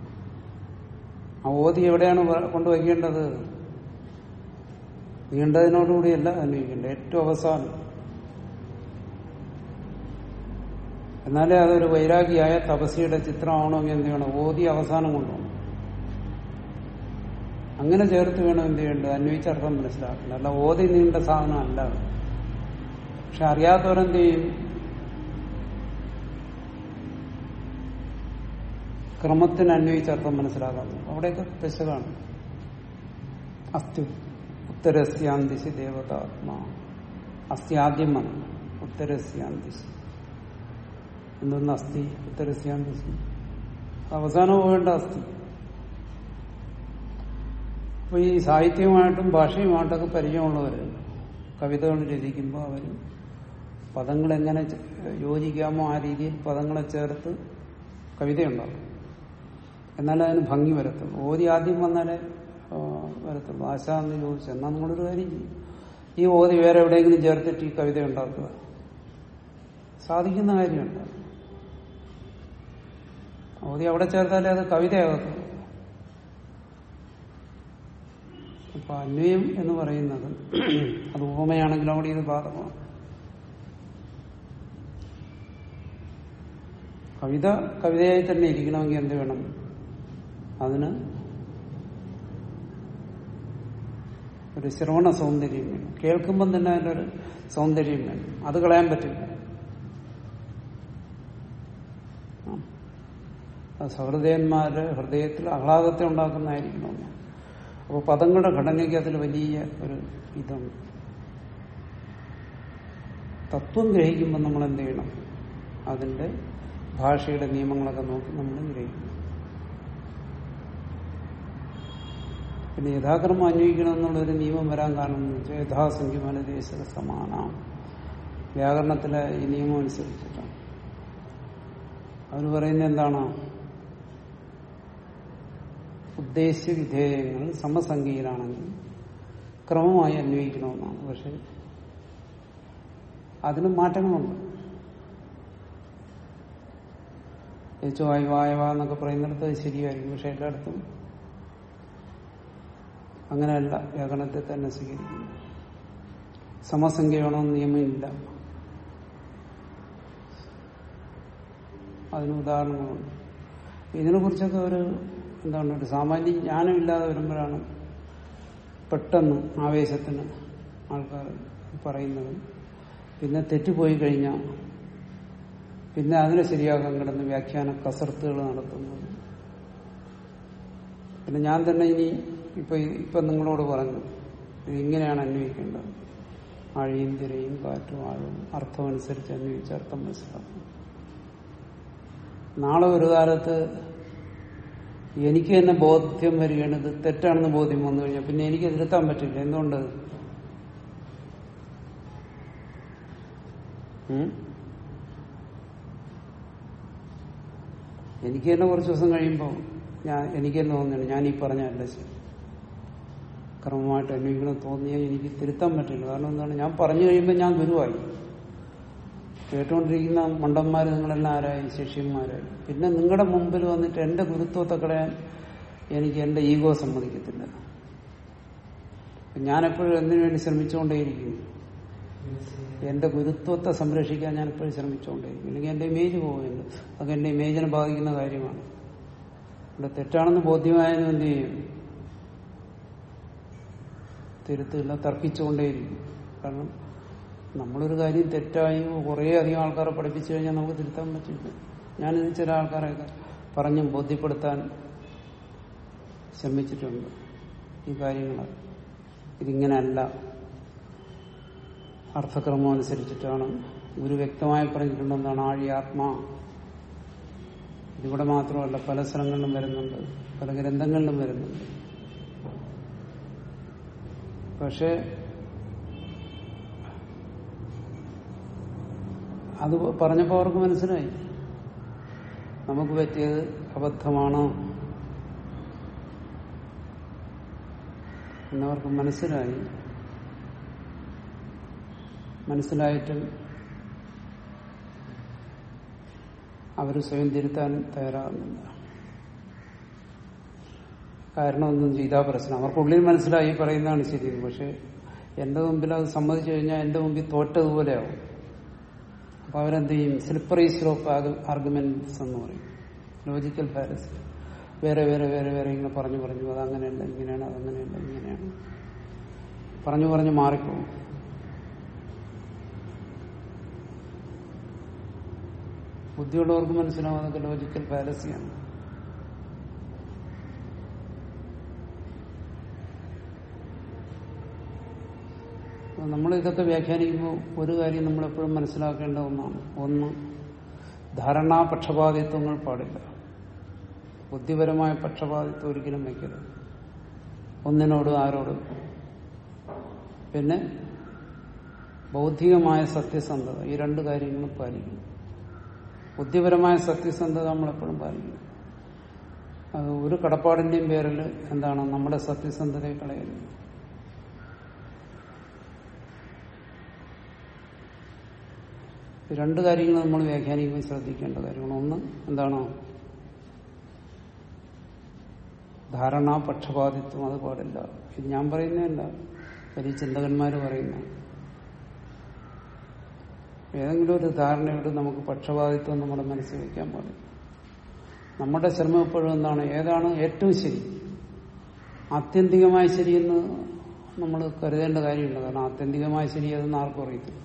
ആ ഓതി എവിടെയാണ് വ- കൊണ്ടുവയ്ക്കേണ്ടത് നീണ്ടതിനോടുകൂടിയല്ല അന്വയിക്കേണ്ടത് ഏറ്റവും അവസാനം എന്നാലേ അതൊരു വൈരാഗിയായ തപസിയുടെ ചിത്രമാവണമെങ്കിൽ എന്ത് ചെയ്യണം ഓതി അവസാനം കൊണ്ടുപോകണം അങ്ങനെ ചേർത്ത് വേണം എന്ത് ചെയ്യേണ്ടത് അന്വയിച്ച അർത്ഥം മനസ്സിലാക്കണം അല്ല ഓതി നീണ്ട സാധനം അല്ല അത്. പക്ഷെ അറിയാത്തവരെന്ത് ചെയ്യും ക്രമത്തിന് അന്വയിച്ച അർത്ഥം മനസ്സിലാക്കാൻ നോക്കും. അവിടെയൊക്കെ പെശകാണ് അസ്ഥി ഉത്തരസ്യാന്തിശി ദേവതാത്മാ അസ്ഥി ആദ്യം വന്നു ഉത്തരസ്യാന്തിശി എന്തൊന്ന് അസ്ഥി ഉത്തരസ്യാന്തിശി അവസാനം പോകേണ്ട അസ്ഥി അപ്പൊ ഈ സാഹിത്യവുമായിട്ടും ഭാഷയുമായിട്ടൊക്കെ പരിചയമുള്ളവര് കവിതകൾ രചിക്കുമ്പോൾ അവര് പദങ്ങൾ എങ്ങനെ ചെ- യോജിക്കാമോ ആ രീതിയിൽ പദങ്ങളെ ചേർത്ത് കവിതയുണ്ടാക്കും എന്നാലേ അതിന് ഭംഗി വരത്തുള്ളൂ ഓതി ആദ്യം വന്നാലേ ആ, വരത്തുള്ളൂ ആശ എന്ന് ചോദിച്ചു എന്നാൽ നിങ്ങളൊരു കാര്യം ചെയ്യും ഈ ഓതി വേറെ എവിടെയെങ്കിലും ചേർത്തിട്ട് ഈ കവിത ഉണ്ടാക്കുക സാധിക്കുന്ന കാര്യമുണ്ട് ഓതി അവിടെ ചേർത്താലേ അത് കവിതയാകത്തുള്ളൂ അപ്പൊ അന്വയം എന്ന് പറയുന്നത് അത് ഉപമയാണെങ്കിലും അവിടെ ഇത് ബാധകമാണ് കവിത കവിതയായി തന്നെ ഇരിക്കണമെങ്കിൽ എന്ത് വേണം അതിന് ഒരു ശ്രവണ സൗന്ദര്യം വേണം കേൾക്കുമ്പം തന്നെ അതിൻ്റെ ഒരു സൗന്ദര്യം വേണം അത് കളയാൻ പറ്റില്ല ആ. അത് സഹൃദയന്മാരുടെ ഹൃദയത്തിൽ ആഹ്ലാദത്തെ ഉണ്ടാക്കുന്നതായിരിക്കണം അപ്പോൾ പദങ്ങളുടെ ഘടനയ്ക്ക് അതിൽ വലിയ ഒരു ഇതുണ്ട് തത്വം ഗ്രഹിക്കുമ്പോൾ നമ്മൾ എന്ത് ചെയ്യണം അതിന്റെ ഭാഷയുടെ നിയമങ്ങളൊക്കെ നോക്കി നമ്മൾ ഗ്രഹിക്കണം പിന്നെ യഥാക്രമം അന്വയിക്കണം എന്നുള്ളൊരു നിയമം വരാൻ കാരണം എന്ന് വെച്ചാൽ യഥാസംഖ്യമാന ദേശ സമാനം വ്യാകരണത്തിലെ ഈ നിയമം അനുസരിച്ചിട്ടാണ് അവർ പറയുന്നത് എന്താണ് ഉദ്ദേശ്യ വിധേയങ്ങൾ സമസംഖ്യയിലാണെങ്കിൽ ക്രമമായി അന്വയിക്കണമെന്നാണ് പക്ഷെ അതിന് മാറ്റങ്ങളുണ്ട് ഏച്ചു വായു വായവ എന്നൊക്കെ പറയുന്നിടത്ത് അത് ശരിയായിരിക്കും പക്ഷെ എല്ലായിടത്തും അങ്ങനെയല്ല വ്യാകരണത്തെ തന്നെ സ്വീകരിക്കുന്നു സമസംഖ്യ വേണമെന്ന് നിയമമില്ല അതിന് ഉദാഹരണങ്ങളുണ്ട് ഇതിനെ കുറിച്ചൊക്കെ ഒരു എന്താണ് ഒരു സാമാന്യ ജ്ഞാനമില്ലാതെ വരുമ്പോഴാണ് പെട്ടെന്ന് ആവേശത്തിന് ആൾക്കാർ പറയുന്നത് പിന്നെ തെറ്റുപോയി കഴിഞ്ഞാൽ പിന്നെ അതിനെ ശരിയാക്കാൻ കിടന്ന് വ്യാഖ്യാന കസർത്തുകൾ നടത്തുന്നത് പിന്നെ ഞാൻ തന്നെ ഇനി ഇപ്പൊ ഇപ്പൊ നിങ്ങളോട് പറഞ്ഞു ഇത് ഇങ്ങനെയാണ് അന്വയിക്കേണ്ടത് ആഴിയും തിരയും കാറ്റും ആഴും അർത്ഥമനുസരിച്ച് അന്വയിച്ച് അർത്ഥം മനസ്സിലാക്കും നാളെ ഒരു കാലത്ത് എനിക്ക് തന്നെ ബോധ്യം വരികയാണ് ഇത് തെറ്റാണെന്ന് ബോധ്യം വന്നു കഴിഞ്ഞാൽ പിന്നെ എനിക്ക് തിരുത്താൻ പറ്റില്ല എന്തുകൊണ്ട് ഉം? എനിക്ക് തന്നെ കുറച്ച് ദിവസം കഴിയുമ്പോൾ ഞാൻ എനിക്ക് തന്നെ തോന്നുന്നു ഞാൻ ഈ പറഞ്ഞല്ല ശരി ക്രമമായിട്ട് അന്വേഷിക്കണം തോന്നിയാൽ എനിക്ക് തിരുത്താൻ പറ്റില്ല കാരണം എന്താണ് ഞാൻ പറഞ്ഞു കഴിയുമ്പോൾ ഞാൻ ഗുരുവായി കേട്ടുകൊണ്ടിരിക്കുന്ന മണ്ടന്മാർ നിങ്ങളെല്ലാം ആരായി ശിഷ്യന്മാരായി പിന്നെ നിങ്ങളുടെ മുമ്പിൽ വന്നിട്ട് എന്റെ ഗുരുത്വത്തെ കളയാൻ എനിക്ക് എന്റെ ഈഗോ സമ്മതിക്കത്തില്ല ഞാനെപ്പോഴും എന്തിനു വേണ്ടി ശ്രമിച്ചുകൊണ്ടേയിരിക്കും എന്റെ ഗുരുത്വത്തെ സംരക്ഷിക്കാൻ ഞാൻ എപ്പോഴും ശ്രമിച്ചുകൊണ്ടേയിരിക്കും ഇല്ലെങ്കിൽ എന്റെ ഇമേജ് പോകുന്നുണ്ട് അതൊക്കെ എന്റെ ഇമേജിനെ ബാധിക്കുന്ന കാര്യമാണ് ഇവിടെ തെറ്റാണെന്ന് ബോധ്യമായതിനും എന്ത് ചെയ്യും തിരുത്തില്ല തർക്കിച്ചുകൊണ്ടേയിരിക്കും കാരണം നമ്മളൊരു കാര്യം തെറ്റായി കുറേ അധികം ആൾക്കാരെ പഠിപ്പിച്ചു കഴിഞ്ഞാൽ നമുക്ക് തിരുത്താൻ പറ്റില്ല ഞാനിത് ചില ആൾക്കാരെയൊക്കെ പറഞ്ഞും ബോധ്യപ്പെടുത്താൻ ശ്രമിച്ചിട്ടുണ്ട് ഈ കാര്യങ്ങൾ ഇതിങ്ങനെയല്ല അർത്ഥക്രമം അനുസരിച്ചിട്ടാണ് ഗുരു വ്യക്തമായി പറഞ്ഞിട്ടുണ്ടെന്നാണ് ആഴി ആത്മാ ഇതിവിടെ മാത്രമല്ല പല സ്ഥലങ്ങളിലും വരുന്നുണ്ട് പല ഗ്രന്ഥങ്ങളിലും വരുന്നുണ്ട് പക്ഷെ അത് പറഞ്ഞപ്പോൾ അവർക്ക് മനസ്സിലായി നമുക്ക് പറ്റിയത് അബദ്ധമാണ് എന്നവർക്ക് മനസ്സിലായി മനസ്സിലായിട്ടും അവർ സ്വയം തിരുത്താൻ തയ്യാറാകുന്നില്ല കാരണമൊന്നും ചെയ്താൽ പ്രശ്നം അവർക്കുള്ളിൽ മനസ്സിലായി പറയുന്നതാണ് ശരി പക്ഷെ എന്റെ മുമ്പിൽ അത് സമ്മതിച്ചു കഴിഞ്ഞാൽ എന്റെ മുമ്പിൽ തോറ്റതുപോലെയാവും അപ്പൊ അവരെന്ത് ചെയ്യും സ്ലിപ്പറി സ്ലോപ്പ് ആർഗ്യുമെന്റ്സ് എന്ന് പറയും ലോജിക്കൽ ഫാരസി വേറെ വേറെ വേറെ വേറെ ഇങ്ങനെ പറഞ്ഞു പറഞ്ഞു അത് അങ്ങനെയല്ല ഇങ്ങനെയാണ് അതങ്ങനെയല്ല ഇങ്ങനെയാണ് പറഞ്ഞു പറഞ്ഞു മാറിപ്പോകും ബുദ്ധിയുള്ളവർക്ക് മനസ്സിലാവും അതൊക്കെ ലോജിക്കൽ ഫാലസിയാണ് നമ്മൾ ഇതൊക്കെ വ്യാഖ്യാനിക്കുമ്പോൾ ഒരു കാര്യം നമ്മൾ എപ്പോഴും മനസ്സിലാക്കേണ്ട ഒന്നാണ് ഒന്ന് ധാരണാ പക്ഷപാതിത്വങ്ങൾ പാടില്ല ബുദ്ധിപരമായ പക്ഷപാതിത്വം ഒരിക്കലും വയ്ക്കരുത് ഒന്നിനോടും ആരോടും പിന്നെ ബൗദ്ധികമായ സത്യസന്ധത ഈ രണ്ട് കാര്യങ്ങളും പാലിക്കണം ബുദ്ധിപരമായ സത്യസന്ധത നമ്മളെപ്പോഴും പാലിക്കണം അത് ഒരു കടപ്പാടിന്റെയും പേരിൽ എന്താണ് നമ്മുടെ സത്യസന്ധതയെ കളയരുത് ഈ രണ്ട് കാര്യങ്ങൾ നമ്മൾ വ്യാഖ്യാനിക്കുമ്പോൾ ശ്രദ്ധിക്കേണ്ട കാര്യമാണ് ഒന്ന് എന്താണ് ധാരണ പക്ഷപാതിത്വം അത് പാടില്ല ഇത് ഞാൻ പറയുന്നതല്ല വലിയ ചിന്തകന്മാര് പറയുന്ന ഏതെങ്കിലും ഒരു ധാരണയോട് നമുക്ക് പക്ഷപാതിത്വം നമ്മുടെ മനസ്സിൽ വയ്ക്കാൻ പാടില്ല നമ്മുടെ ശ്രമം എപ്പോഴും എന്താണ് ഏതാണ് ഏറ്റവും ശരി ആത്യന്തികമായ ശരിയെന്ന് നമ്മൾ കരുതേണ്ട കാര്യമുണ്ട് കാരണം ആത്യന്തികമായ ശരി അതെന്ന് ആർക്കും അറിയത്തില്ല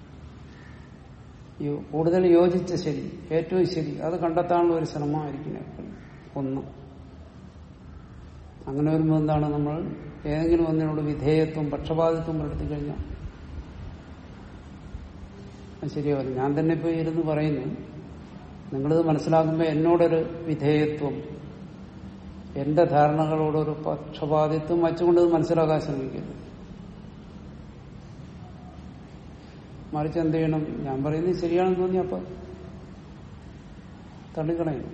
യോ- കൂടുതൽ യോജിച്ച ശരി ഏറ്റവും ശരി അത് കണ്ടെത്താനുള്ള ഒരു ശ്രമമായിരിക്കും എപ്പോഴും ഒന്ന് അങ്ങനെ വരുമ്പോൾ എന്താണ് നമ്മൾ ഏതെങ്കിലും ഒന്നിനോട് വിധേയത്വം പക്ഷപാതിത്വം പുലർത്തി കഴിഞ്ഞാൽ അത് ശരിയാവില്ല ഞാൻ തന്നെ ഇപ്പൊ ഇരുന്ന് പറയുന്നു നിങ്ങളിത് മനസ്സിലാക്കുമ്പോൾ എന്നോടൊരു വിധേയത്വം എന്റെ ധാരണകളോടൊരു പക്ഷപാതിത്വം വച്ചുകൊണ്ട് ഇത് മനസ്സിലാക്കാൻ ശ്രമിക്കരുത് മറിച്ച് എന്ത് ചെയ്യണം ഞാൻ പറയുന്നത് ശരിയാണെന്ന് തോന്നി അപ്പൊ തള്ളിക്കളയണം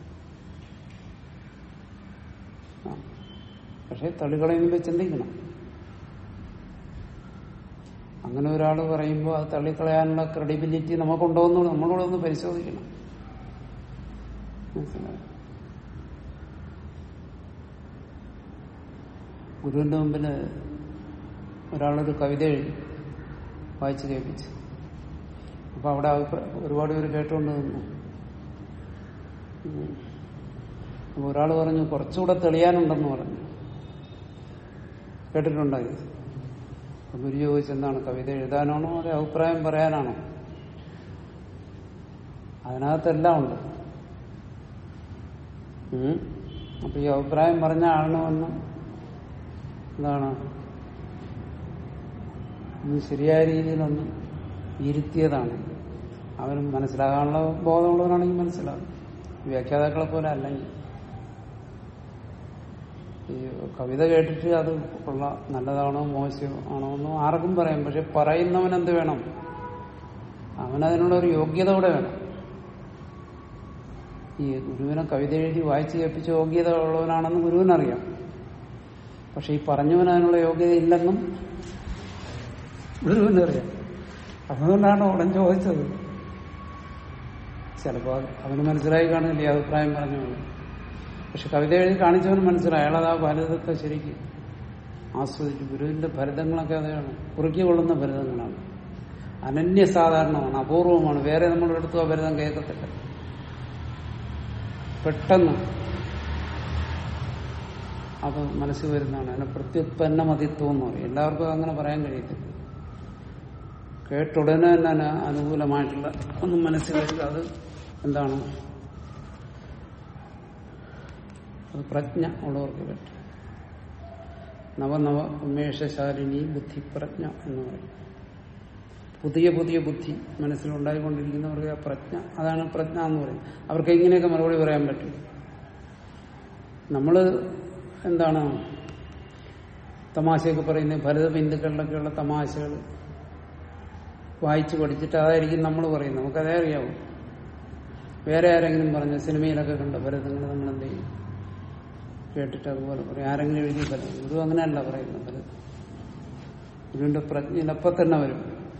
ആ. പക്ഷെ തള്ളിക്കളയുമ്പോൾ ചിന്തിക്കണം അങ്ങനെ ഒരാൾ പറയുമ്പോൾ അത് തള്ളിക്കളയാനുള്ള ക്രെഡിബിലിറ്റി നമുക്കുണ്ടോ എന്ന് നമ്മളോട് ഒന്ന് പരിശോധിക്കണം മനസ്സിലായോ ഗുരുവിന്റെ മുമ്പിൽ ഒരാളൊരു കവിത എഴുതി വായിച്ചു കേൾപ്പിച്ചു അപ്പൊ അവിടെ അഭിപ്രായ ഒരുപാട് പേര് കേട്ടുകൊണ്ട് നിന്നു ഉം. അപ്പൊ ഒരാൾ പറഞ്ഞു കുറച്ചുകൂടെ തെളിയാനുണ്ടെന്ന് പറഞ്ഞു കേട്ടിട്ടുണ്ടോ ഇത് അപ്പൊ ഗുരു ചോദിച്ചു എന്താണ് കവിത എഴുതാനാണോ അതെ അഭിപ്രായം പറയാനാണോ അതിനകത്തെല്ലാം ഉണ്ട് ഉം. അപ്പൊ ഈ അഭിപ്രായം പറഞ്ഞ ആളണമെന്ന് എന്താണ് ഒന്ന് ശരിയായ രീതിയിലൊന്ന് ഇരുത്തിയതാണ് അവന് മനസ്സിലാകാനുള്ള ബോധമുള്ളവരാണെങ്കിൽ മനസ്സിലാകും വ്യാഖ്യാതാക്കളെ പോലെ അല്ലെങ്കിൽ ഈ കവിത കേട്ടിട്ട് അത് കൊള്ള നല്ലതാണോ മോശം ആണോ എന്നോ ആർക്കും പറയാം പക്ഷെ പറയുന്നവൻ എന്ത് വേണം അവനതിനുള്ള ഒരു യോഗ്യത കൂടെ വേണം ഈ ഗുരുവിനെ കവിത എഴുതി വായിച്ച് കേൾപ്പിച്ച യോഗ്യത ഉള്ളവനാണെന്ന് ഗുരുവിനറിയാം പക്ഷെ ഈ പറഞ്ഞവന് അതിനുള്ള യോഗ്യത ഇല്ലെന്നും ഗുരുവിനറിയാം അതുകൊണ്ടാണ് ഉടൻ ചോദിച്ചത് ചിലപ്പോ അവന് മനസ്സിലായി കാണില്ല ഈ അഭിപ്രായം പറഞ്ഞു പക്ഷെ കവിത എഴുതി കാണിച്ചവന് മനസ്സിലായി അയാളത് ആ ഫലിതത്തെ ശരിക്ക് ആസ്വദിച്ചു ഗുരുവിന്റെ ഫലിതങ്ങളൊക്കെ അതാണ് കുറുക്കി കൊള്ളുന്ന ഫലിതങ്ങളാണ് അനന്യസാധാരണമാണ് അപൂർവമാണ് വേറെ നമ്മുടെ അടുത്തും ആ ഫലിതം കേൾക്കത്തില്ല പെട്ടെന്ന് അത് മനസ്സിൽ വരുന്നതാണ് അതിനെ പ്രത്യുത്പന്ന മതിത്വം എന്ന് പറയും എല്ലാവർക്കും അങ്ങനെ പറയാൻ കഴിയത്തില്ല കേട്ടുടനെ തന്നെ അതിന് അനുകൂലമായിട്ടുള്ള ഒന്നും മനസ്സിൽ വരിക അത് എന്താണ് അത് പ്രജ്ഞ ഉള്ളവർക്ക് പറ്റും നവനവ ഉന്മേഷശാലിനി ബുദ്ധിപ്രജ്ഞ എന്ന് പറയും പുതിയ പുതിയ ബുദ്ധി മനസ്സിലുണ്ടായിക്കൊണ്ടിരിക്കുന്നവർക്ക് ആ പ്രജ്ഞ അതാണ് പ്രജ്ഞ എന്ന് പറയുന്നത് അവർക്ക് ഇങ്ങനെയൊക്കെ മറുപടി പറയാൻ പറ്റും നമ്മള് എന്താണ് തമാശയൊക്കെ പറയുന്നത് ഭരത ബിന്ദുക്കളിലൊക്കെയുള്ള തമാശകൾ വായിച്ചു പഠിച്ചിട്ട് അതായിരിക്കും നമ്മൾ പറയുന്നത് നമുക്കതേ അറിയാവൂ വേറെ ആരെങ്കിലും പറഞ്ഞു സിനിമയിലൊക്കെ കണ്ട ഭരതങ്ങൾ നമ്മൾ എന്ത് ചെയ്യും കേട്ടിട്ട് അതുപോലെ പറയും ആരെങ്കിലും എഴുതി ഫലം ഗുരു അങ്ങനെയല്ല പറയുന്നത് ഫലം ഗുരുവിന്റെ പ്രജ്ഞയിലപ്പം തന്നെ വരും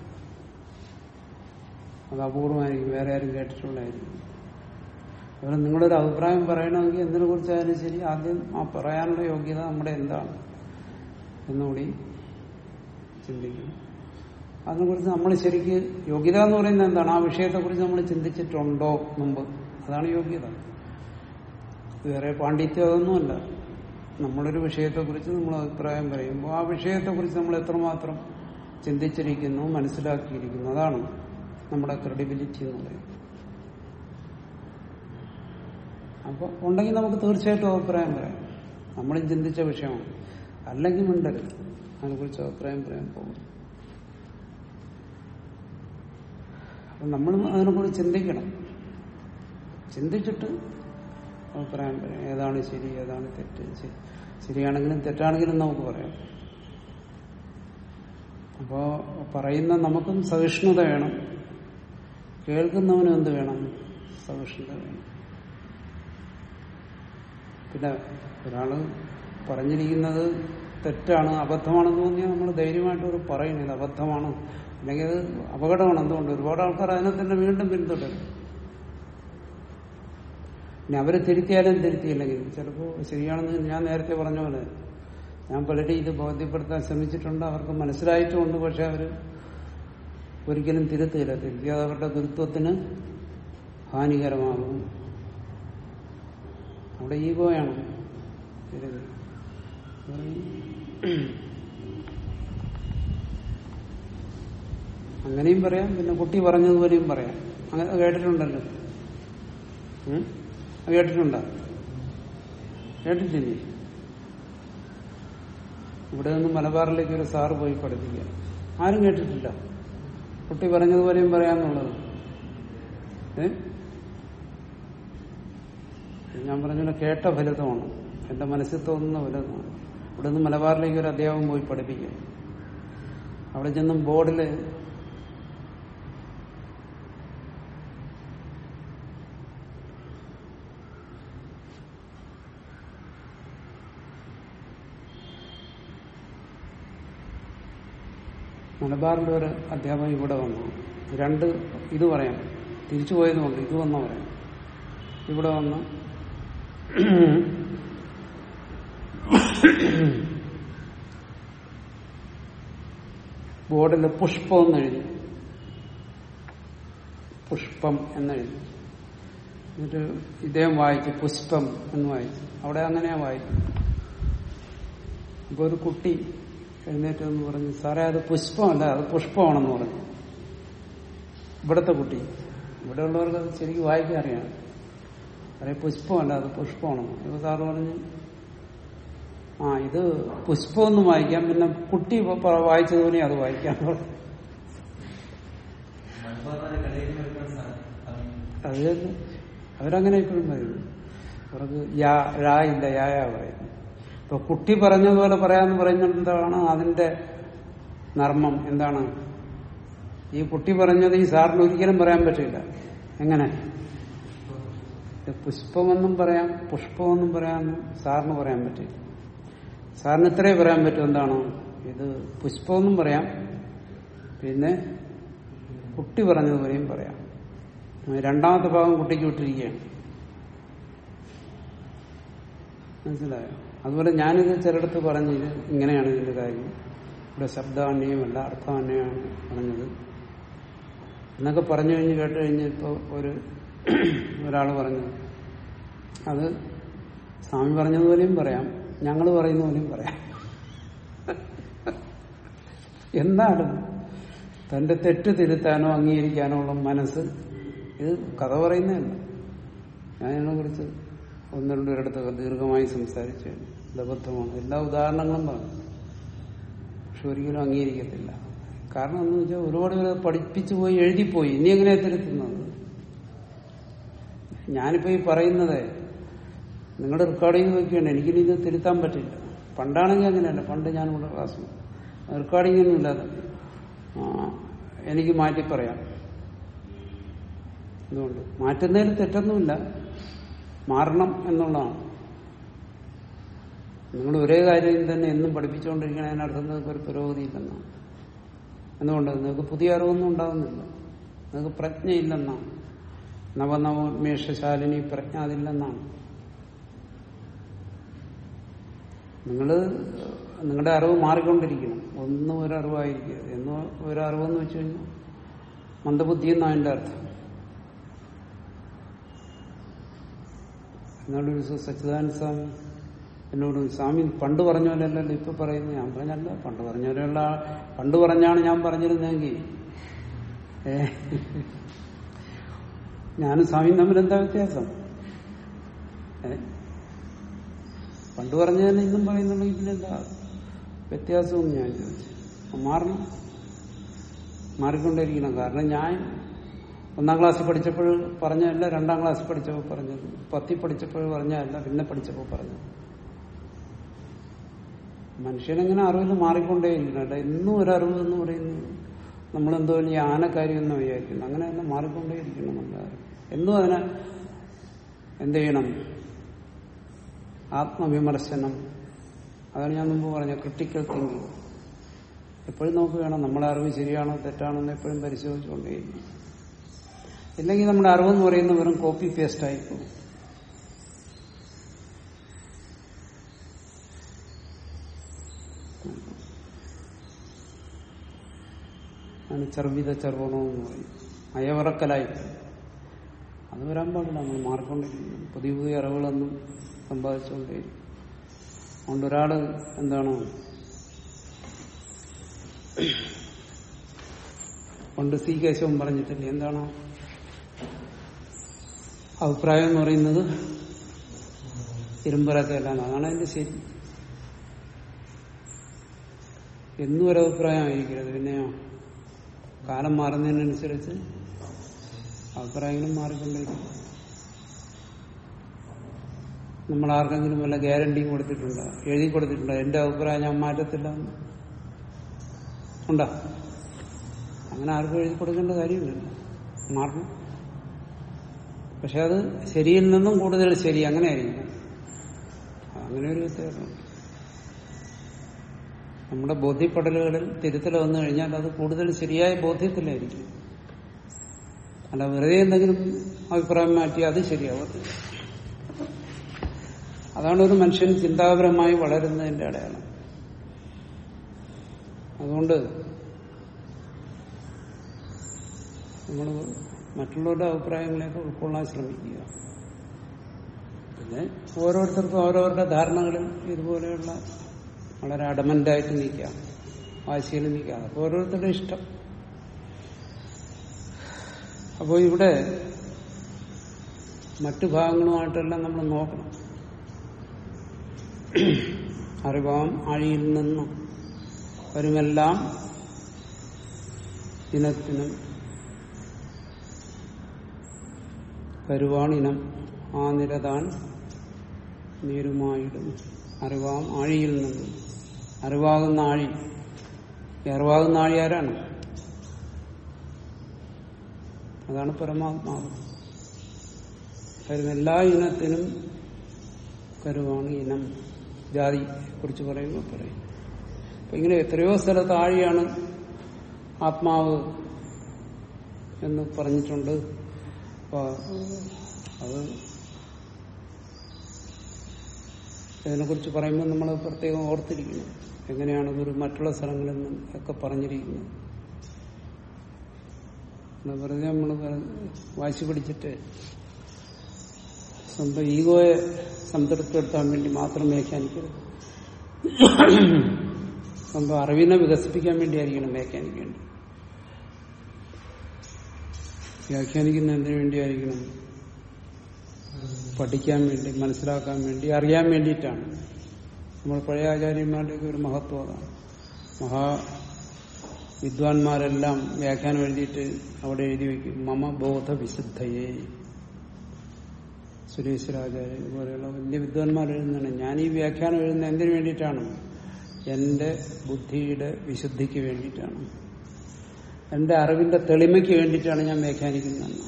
അത് അപൂർവമായിരിക്കും വേറെ ആരും കേട്ടിട്ടുള്ളതായിരിക്കും അതുപോലെ നിങ്ങളൊരു അഭിപ്രായം പറയണമെങ്കിൽ എന്തിനെ കുറിച്ചായാലും ശരി ആദ്യം ആ പറയാനുള്ള യോഗ്യത നമ്മുടെ എന്താണ് എന്നുകൂടി ചിന്തിക്കണം അതിനെക്കുറിച്ച് നമ്മൾ ശരിക്ക് യോഗ്യത എന്ന് പറയുന്നത് എന്താണ് ആ വിഷയത്തെക്കുറിച്ച് നമ്മൾ ചിന്തിച്ചിട്ടുണ്ടോ മുമ്പ് അതാണ് യോഗ്യത വേറെ പാണ്ഡിത്യം അതൊന്നുമല്ല നമ്മളൊരു വിഷയത്തെക്കുറിച്ച് നമ്മൾ അഭിപ്രായം പറയുമ്പോൾ ആ വിഷയത്തെക്കുറിച്ച് നമ്മൾ എത്രമാത്രം ചിന്തിച്ചിരിക്കുന്നു മനസ്സിലാക്കിയിരിക്കുന്നു അതാണ് നമ്മുടെ ക്രെഡിബിലിറ്റി എന്ന് പറയുന്നത് അപ്പൊ ഉണ്ടെങ്കിൽ നമുക്ക് തീർച്ചയായിട്ടും അഭിപ്രായം പറയാം നമ്മളും ചിന്തിച്ച വിഷയമാണ് അല്ലെങ്കിൽ മിണ്ടരുത് അതിനെക്കുറിച്ച് അഭിപ്രായം പറയാൻ പോകും അപ്പൊ നമ്മൾ അതിനെക്കുറിച്ച് ചിന്തിക്കണം ചിന്തിച്ചിട്ട് അഭിപ്രായം പറയാം ഏതാണ് ശരി ഏതാണ് തെറ്റ് ശരി- ശരിയാണെങ്കിലും തെറ്റാണെങ്കിലും നമുക്ക് പറയാം അപ്പോ പറയുന്ന നമുക്കും സഹിഷ്ണുത വേണം കേൾക്കുന്നവനും എന്ത് വേണം സഹിഷ്ണുത വേണം പിന്നെ ഒരാള് പറഞ്ഞിരിക്കുന്നത് തെറ്റാണ് അബദ്ധമാണെന്ന് തോന്നിയാൽ നമ്മൾ ധൈര്യമായിട്ട് ഒരു പറയും ഇത് അബദ്ധമാണ് അല്ലെങ്കിൽ അത് അപകടമാണ് എന്തുകൊണ്ട് ഒരുപാട് ആൾക്കാർ അതിനെ തന്നെ വീണ്ടും പിന്തുടരും ഇനി അവരെ തിരുത്തിയാലും തിരുത്തിയില്ലെങ്കിൽ ചിലപ്പോൾ ശരിയാണെന്ന് ഞാൻ നേരത്തെ പറഞ്ഞ പോലെ ഞാൻ പലരും ഇത് ബോധ്യപ്പെടുത്താൻ ശ്രമിച്ചിട്ടുണ്ട് അവർക്ക് മനസ്സിലായിട്ടുമുണ്ട് പക്ഷെ അവർ ഒരിക്കലും തിരുത്തിയില്ല തിരുത്തിയത് അവരുടെ ഗുരുത്വത്തിന് ഹാനികരമാകും അവിടെ ഈഗോയാണ് തിരുത് അങ്ങനെയും പറയാം പിന്നെ കുട്ടി പറഞ്ഞതുപോലെയും പറയാം അങ്ങനെ കേട്ടിട്ടുണ്ടല്ലോ ഉം? അത് കേട്ടിട്ടുണ്ടോ കേട്ടിട്ടില്ലേ ഇവിടെ നിന്ന് മലബാറിലേക്ക് ഒരു സാറ് പോയി പഠിപ്പിക്കുക ആരും കേട്ടിട്ടില്ല കുട്ടി പറഞ്ഞതുപോലെയും പറയാന്നുള്ളത് ഏ ഞാൻ പറഞ്ഞ കേട്ട ഫലിതമാണ് എന്റെ മനസ്സിൽ തോന്നുന്ന ഫലിതമാണ് ഇവിടെ നിന്ന് മലബാറിലേക്ക് ഒരു അധ്യാപകം പോയി പഠിപ്പിക്കുക അവിടെ ചെന്നും ബോർഡില് മലബാറിന്റെ ഒരു അധ്യാപകൻ ഇവിടെ വന്നു രണ്ട് ഇത് പറയാം തിരിച്ചു പോയതുകൊണ്ട് ഇത് വന്ന പറയാം ഇവിടെ വന്ന് ബോർഡിൽ പുഷ്പം എന്നെഴുതി പുഷ്പം എന്നെഴുതി എന്നിട്ട് ഇദ്ദേഹം വായിച്ചു പുഷ്പം എന്ന് വായിച്ചു അവിടെ അങ്ങനെയാ വായിച്ചു അപ്പൊ ഒരു കുട്ടി എഴുന്നേറ്റ് എന്ന് പറഞ്ഞു സാറേ അത് പുഷ്പമല്ല അത് പുഷ്പമാണെന്ന് പറഞ്ഞു ഇവിടത്തെ കുട്ടി ഇവിടെ ഉള്ളവർക്ക് അത് ശരിക്കും വായിക്കാൻ അറിയാം സാറേ പുഷ്പമല്ല അത് പുഷ്പമാണെന്ന് ഇപ്പൊ സാറ് പറഞ്ഞു ആ ഇത് പുഷ്പമൊന്നും വായിക്കാം പിന്നെ കുട്ടി ഇപ്പൊ പ- വായിച്ചതുപോലെ അത് വായിക്കാൻ പറഞ്ഞു അത് തന്നെ അവരങ്ങനെ ഇപ്പോഴും പറയുന്നു അവർക്ക് യാ ഴാ ഇല്ല യായാ പറയുന്നു ഇപ്പൊ കുട്ടി പറഞ്ഞതുപോലെ പറയാന്ന് പറയുന്നത് എന്താണ് അതിന്റെ നർമ്മം എന്താണ് ഈ കുട്ടി പറഞ്ഞത് ഈ സാറിന് ഒരിക്കലും പറയാൻ പറ്റില്ല എങ്ങനെ ഇത് പുഷ്പമെന്നും പറയാം പുഷ്പമെന്നും പറയാമെന്നും സാറിന് പറയാൻ പറ്റില്ല സാറിന് ഇത്രേ പറയാൻ പറ്റും എന്താണ് ഇത് പുഷ്പമെന്നും പറയാം പിന്നെ കുട്ടി പറഞ്ഞതുപോലെയും പറയാം രണ്ടാമത്തെ ഭാഗം കുട്ടിക്ക് വിട്ടിരിക്കുകയാണ് മനസ്സിലായോ അതുപോലെ ഞാനിത് ചിലയിടത്ത് പറഞ്ഞു ഇത് ഇങ്ങനെയാണ് ഇതിന്റെ കാര്യം ഇവിടെ ശബ്ദാന്യമല്ല അർത്ഥാന്യമാണ് പറഞ്ഞത് എന്നൊക്കെ പറഞ്ഞു കഴിഞ്ഞ് കേട്ട് കഴിഞ്ഞ് ഇപ്പൊ ഒരു ഒരാൾ പറഞ്ഞു അത് സ്വാമി പറഞ്ഞതുപോലെയും പറയാം ഞങ്ങൾ പറയുന്ന പോലെയും പറയാം എന്നാലും തന്റെ തെറ്റ് തിരുത്താനോ അംഗീകരിക്കാനോ ഉള്ള മനസ്സ് ഇത് കഥ പറയുന്നതല്ല ഞാൻ ഇതിനെ കുറിച്ച് ഒന്ന് രണ്ടു പേരെടുത്തൊക്കെ ദീർഘമായി സംസാരിച്ചു ഇത് അബദ്ധമാണ് എല്ലാ ഉദാഹരണങ്ങളും പറഞ്ഞു പക്ഷെ ഒരിക്കലും അംഗീകരിക്കത്തില്ല കാരണം എന്ന് വെച്ചാൽ ഒരുപാട് പേര് അത് പഠിപ്പിച്ചു പോയി എഴുതിപ്പോയി ഇനി എങ്ങനെയാ തിരുത്തുന്നത് ഞാനിപ്പോ ഈ പറയുന്നത് നിങ്ങളുടെ റെക്കോർഡിങ് നോക്കിയാണ് എനിക്കിനി ഇത് തിരുത്താൻ പറ്റില്ല പണ്ടാണെങ്കിൽ അങ്ങനെയല്ല പണ്ട് ഞാനിവിടെ ക്ലാസ് റെക്കോർഡിംഗ് ഒന്നും ഇല്ലാതെ ആ, എനിക്ക് മാറ്റി പറയാം അതുകൊണ്ട് മാറ്റുന്നതിൽ തെറ്റൊന്നുമില്ല മാറണം എന്നുള്ളതാണ് നിങ്ങൾ ഒരേ കാര്യം തന്നെ എന്നും പഠിപ്പിച്ചുകൊണ്ടിരിക്കണ അതിനർത്ഥം നിങ്ങൾക്ക് ഒരു പുരോഗതി ഇല്ലെന്നാണ് എന്തുകൊണ്ട് നിങ്ങൾക്ക് പുതിയ അറിവൊന്നും ഉണ്ടാകുന്നില്ല നിങ്ങൾക്ക് പ്രജ്ഞയില്ലെന്നാണ് നവനവോന്മേഷശാലിനി പ്രജ്ഞ അതില്ലെന്നാണ് നിങ്ങൾ നിങ്ങളുടെ അറിവ് മാറിക്കൊണ്ടിരിക്കണം ഒന്നും ഒരു അറിവായിരിക്കരുത് എന്ന് ഒരു അറിവെന്ന് വെച്ച് കഴിഞ്ഞാൽ മന്ദബുദ്ധി എന്നാണ് അതിന്റെ അർത്ഥം എന്നാലും ഒരു ദിവസം സച്ചിദാനന്ദ സ്വാമി എന്നോട് സ്വാമി പണ്ട് പറഞ്ഞ പോലെയല്ലല്ലോ ഇപ്പൊ പറയുന്നത് ഞാൻ പറഞ്ഞല്ല പണ്ട് പറഞ്ഞ പോലെയുള്ള ആ- പണ്ട് പറഞ്ഞാണ് ഞാൻ പറഞ്ഞിരുന്നെങ്കിൽ ഏ ഞാനും സ്വാമിയും തമ്മിൽ എന്താ വ്യത്യാസം ഏ പണ്ട് പറഞ്ഞതന്നെ ഇന്നും പറയുന്നുണ്ടെങ്കിൽ പിന്നെന്താ വ്യത്യാസവും ഞാൻ ചോദിച്ചു അപ്പൊ മാറണം മാറിക്കൊണ്ടിരിക്കണം കാരണം ഞാൻ ഒന്നാം ക്ലാസ്സിൽ പഠിച്ചപ്പോൾ പറഞ്ഞതല്ല രണ്ടാം ക്ലാസ്സിൽ പഠിച്ചപ്പോൾ പറഞ്ഞത് പത്തിൽ പഠിച്ചപ്പോൾ പറഞ്ഞതല്ല പിന്നെ പഠിച്ചപ്പോൾ പറഞ്ഞത് മനുഷ്യനെങ്ങനെ അറിവിൽ മാറിക്കൊണ്ടേയിരിക്കണം കേട്ടോ എന്നും ഒരു അറിവ് എന്ന് പറയുന്നത് നമ്മളെന്തോ വലിയ ആനക്കാര്യം എന്ന് വിചാരിക്കുന്നു അങ്ങനെ തന്നെ മാറിക്കൊണ്ടേയിരിക്കണം നമ്മുടെ അറിവ് എന്നും അതിനെ എന്ത് ചെയ്യണം ആത്മവിമർശനം അതാണ് ഞാൻ മുമ്പ് പറഞ്ഞ ക്രിട്ടിക്കൽ തിങ്കിങ് എപ്പോഴും നമുക്ക് വേണം നമ്മുടെ അറിവ് ശരിയാണോ തെറ്റാണോ എന്ന് എപ്പോഴും പരിശോധിച്ചുകൊണ്ടേയിരിക്കും ഇല്ലെങ്കിൽ നമ്മുടെ അറിവെന്ന് പറയുന്ന വെറും കോപ്പി പേസ്റ്റ് ആയിപ്പോകും ആണ് ചർവിത ചർവണമെന്ന് പറയും അയവിറക്കലായി അത് വരാൻ പാടില്ല നമ്മൾ മാറിക്കൊണ്ടിരിക്കുന്നു പുതിയ പുതിയ അറിവുകളൊന്നും സമ്പാദിച്ചുകൊണ്ടേയിരിക്കും അതുകൊണ്ട് ഒരാള് എന്താണ് പണ്ട് സി കേശവൻ പറഞ്ഞിട്ടില്ലേ എന്താണ് അഭിപ്രായം എന്ന് പറയുന്നത് ഇരുമ്പറക്കല്ല അതാണ് അതിന്റെ ശരി എന്നും ഒരു അഭിപ്രായമായിരിക്കരുത് പിന്നെയോ കാലം മാറുന്നതിനനുസരിച്ച് അഭിപ്രായങ്ങളും മാറിക്കൊണ്ടിരിക്കും നമ്മൾ ആർക്കെങ്കിലും വല്ല ഗ്യാരണ്ടിയും കൊടുത്തിട്ടുണ്ടോ എഴുതി കൊടുത്തിട്ടുണ്ടോ എന്റെ അഭിപ്രായം ഞാൻ മാറ്റത്തില്ല എന്ന് ഉണ്ടോ അങ്ങനെ ആർക്കും എഴുതി കൊടുക്കേണ്ട കാര്യമില്ലല്ലോ മാറണം പക്ഷെ അത് ശരിയിൽ നിന്നും കൂടുതൽ ശരി അങ്ങനെ ആയിരിക്കും അങ്ങനെ ഒരു വ്യത്യാസമുണ്ട് നമ്മുടെ ബോധ്യപ്പെടലുകളിൽ തിരുത്തൽ വന്നു കഴിഞ്ഞാൽ അത് കൂടുതൽ ശരിയായ ബോധ്യത്തിലായിരിക്കും അല്ല വെറുതെ എന്തെങ്കിലും അഭിപ്രായം മാറ്റി അത് ശരിയാവത്തില്ല അതാണ് ഒരു മനുഷ്യൻ ചിന്താപരമായി വളരുന്നതിന്റെ അടയാളം അതുകൊണ്ട് നമ്മൾ മറ്റുള്ളവരുടെ അഭിപ്രായങ്ങളെയൊക്കെ ഉൾക്കൊള്ളാൻ ശ്രമിക്കുക പിന്നെ ഓരോരുത്തർക്കും ഓരോരുടെ ധാരണകളിൽ ഇതുപോലെയുള്ള വളരെ അഡമന്റായിട്ട് നിൽക്കാം വാശിയിൽ നിൽക്കാം അതൊക്കെ ഓരോരുത്തരുടെ ഇഷ്ടം അപ്പോൾ ഇവിടെ മറ്റു ഭാഗങ്ങളുമായിട്ടെല്ലാം നമ്മൾ നോക്കണം അറിവാം ആഴിയിൽ നിന്നും വരുമെല്ലാം ഇനത്തിനും കരുവാണിനം ആ നിരതാൻ നീരുമായിടും അറിവാം ആഴിയിൽ നിന്നും അറിവാകുന്ന ആഴി ഈ അറിവാകുന്ന ആഴി ആരാണ് അതാണ് പരമാത്മാവ് വരുന്ന എല്ലാ ഇനത്തിനും കരുവാണ് ഇനം ജാതി കുറിച്ച് പറയുമ്പോൾ പറയും അപ്പൊ ഇങ്ങനെ എത്രയോ സ്ഥലത്ത് ആഴിയാണ് ആത്മാവ് എന്ന് പറഞ്ഞിട്ടുണ്ട് അപ്പൊ അത് ഇതിനെക്കുറിച്ച് പറയുമ്പോൾ നമ്മൾ പ്രത്യേകം ഓർത്തിരിക്കണം എങ്ങനെയാണ് ഇതൊരു മറ്റുള്ള സ്ഥലങ്ങളിൽ നിന്നും ഒക്കെ പറഞ്ഞിരിക്കുന്നത് എന്നാ വെറുതെ നമ്മൾ വാശി പിടിച്ചിട്ട് സ്വന്തം ഈഗോയെ സംതൃപ്തിപ്പെടുത്താൻ വേണ്ടി മാത്രം വ്യാഖ്യാനിക്കരുത് സ്വന്തം അറിവിനെ വികസിപ്പിക്കാൻ വേണ്ടിയായിരിക്കണം വ്യാഖ്യാനിക്കേണ്ടത് വ്യാഖ്യാനിക്കുന്ന എന്തിനു വേണ്ടിയായിരിക്കണം പഠിക്കാൻ വേണ്ടി മനസ്സിലാക്കാൻ വേണ്ടി അറിയാൻ വേണ്ടിയിട്ടാണ് നമ്മൾ പഴയ ആചാര്യന്മാരുടെയൊക്കെ ഒരു മഹത്വം അതാണ് മഹാ വിദ്വാൻമാരെല്ലാം വ്യാഖ്യാനം എഴുതിയിട്ട് അവിടെ എഴുതി വയ്ക്കും മമ ബോധ വിശുദ്ധയെ സുരേശ്വരാചാര്യ പോലെയുള്ള വലിയ വിദ്വാൻമാർ എഴുതുന്നതാണ് ഞാൻ ഈ വ്യാഖ്യാനം എഴുതുന്നത് എന്തിനു വേണ്ടിയിട്ടാണ് എന്റെ ബുദ്ധിയുടെ വിശുദ്ധിക്ക് വേണ്ടിയിട്ടാണ് എന്റെ അറിവിന്റെ തെളിമയ്ക്ക് വേണ്ടിയിട്ടാണ് ഞാൻ വ്യാഖ്യാനിക്കുന്നതെന്നാണ്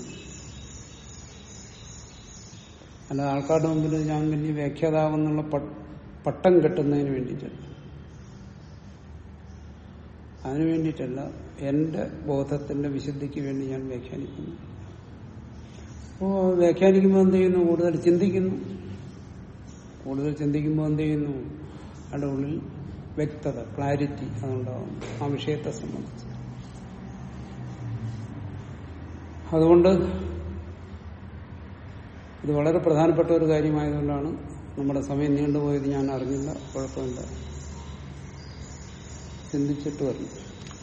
അല്ല ആൾക്കാരുടെ മുമ്പിൽ ഞാൻ വലിയ വ്യാഖ്യാതാവെന്നുള്ള പ- പട്ടം കെട്ടുന്നതിന് വേണ്ടിയിട്ടല്ല അതിനു വേണ്ടിയിട്ടല്ല എന്റെ ബോധത്തിന്റെ വിശുദ്ധിക്ക് വേണ്ടി ഞാൻ വ്യാഖ്യാനിക്കുന്നു അപ്പോ വ്യാഖ്യാനിക്കുമ്പോൾ എന്ത് ചെയ്യുന്നു കൂടുതൽ ചിന്തിക്കുന്നു കൂടുതൽ ചിന്തിക്കുമ്പോൾ എന്ത് ചെയ്യുന്നു അവിടെ ഉള്ളിൽ വ്യക്തത ക്ലാരിറ്റി അതുണ്ടാവും ആ വിഷയത്തെ സംബന്ധിച്ച് അതുകൊണ്ട് ഇത് വളരെ പ്രധാനപ്പെട്ട ഒരു കാര്യമായതുകൊണ്ടാണ് നമ്മുടെ സമയം നീണ്ടുപോയത് ഞാൻ അറിഞ്ഞില്ല കുഴപ്പമില്ല ചിന്തിച്ചിട്ട് വരണം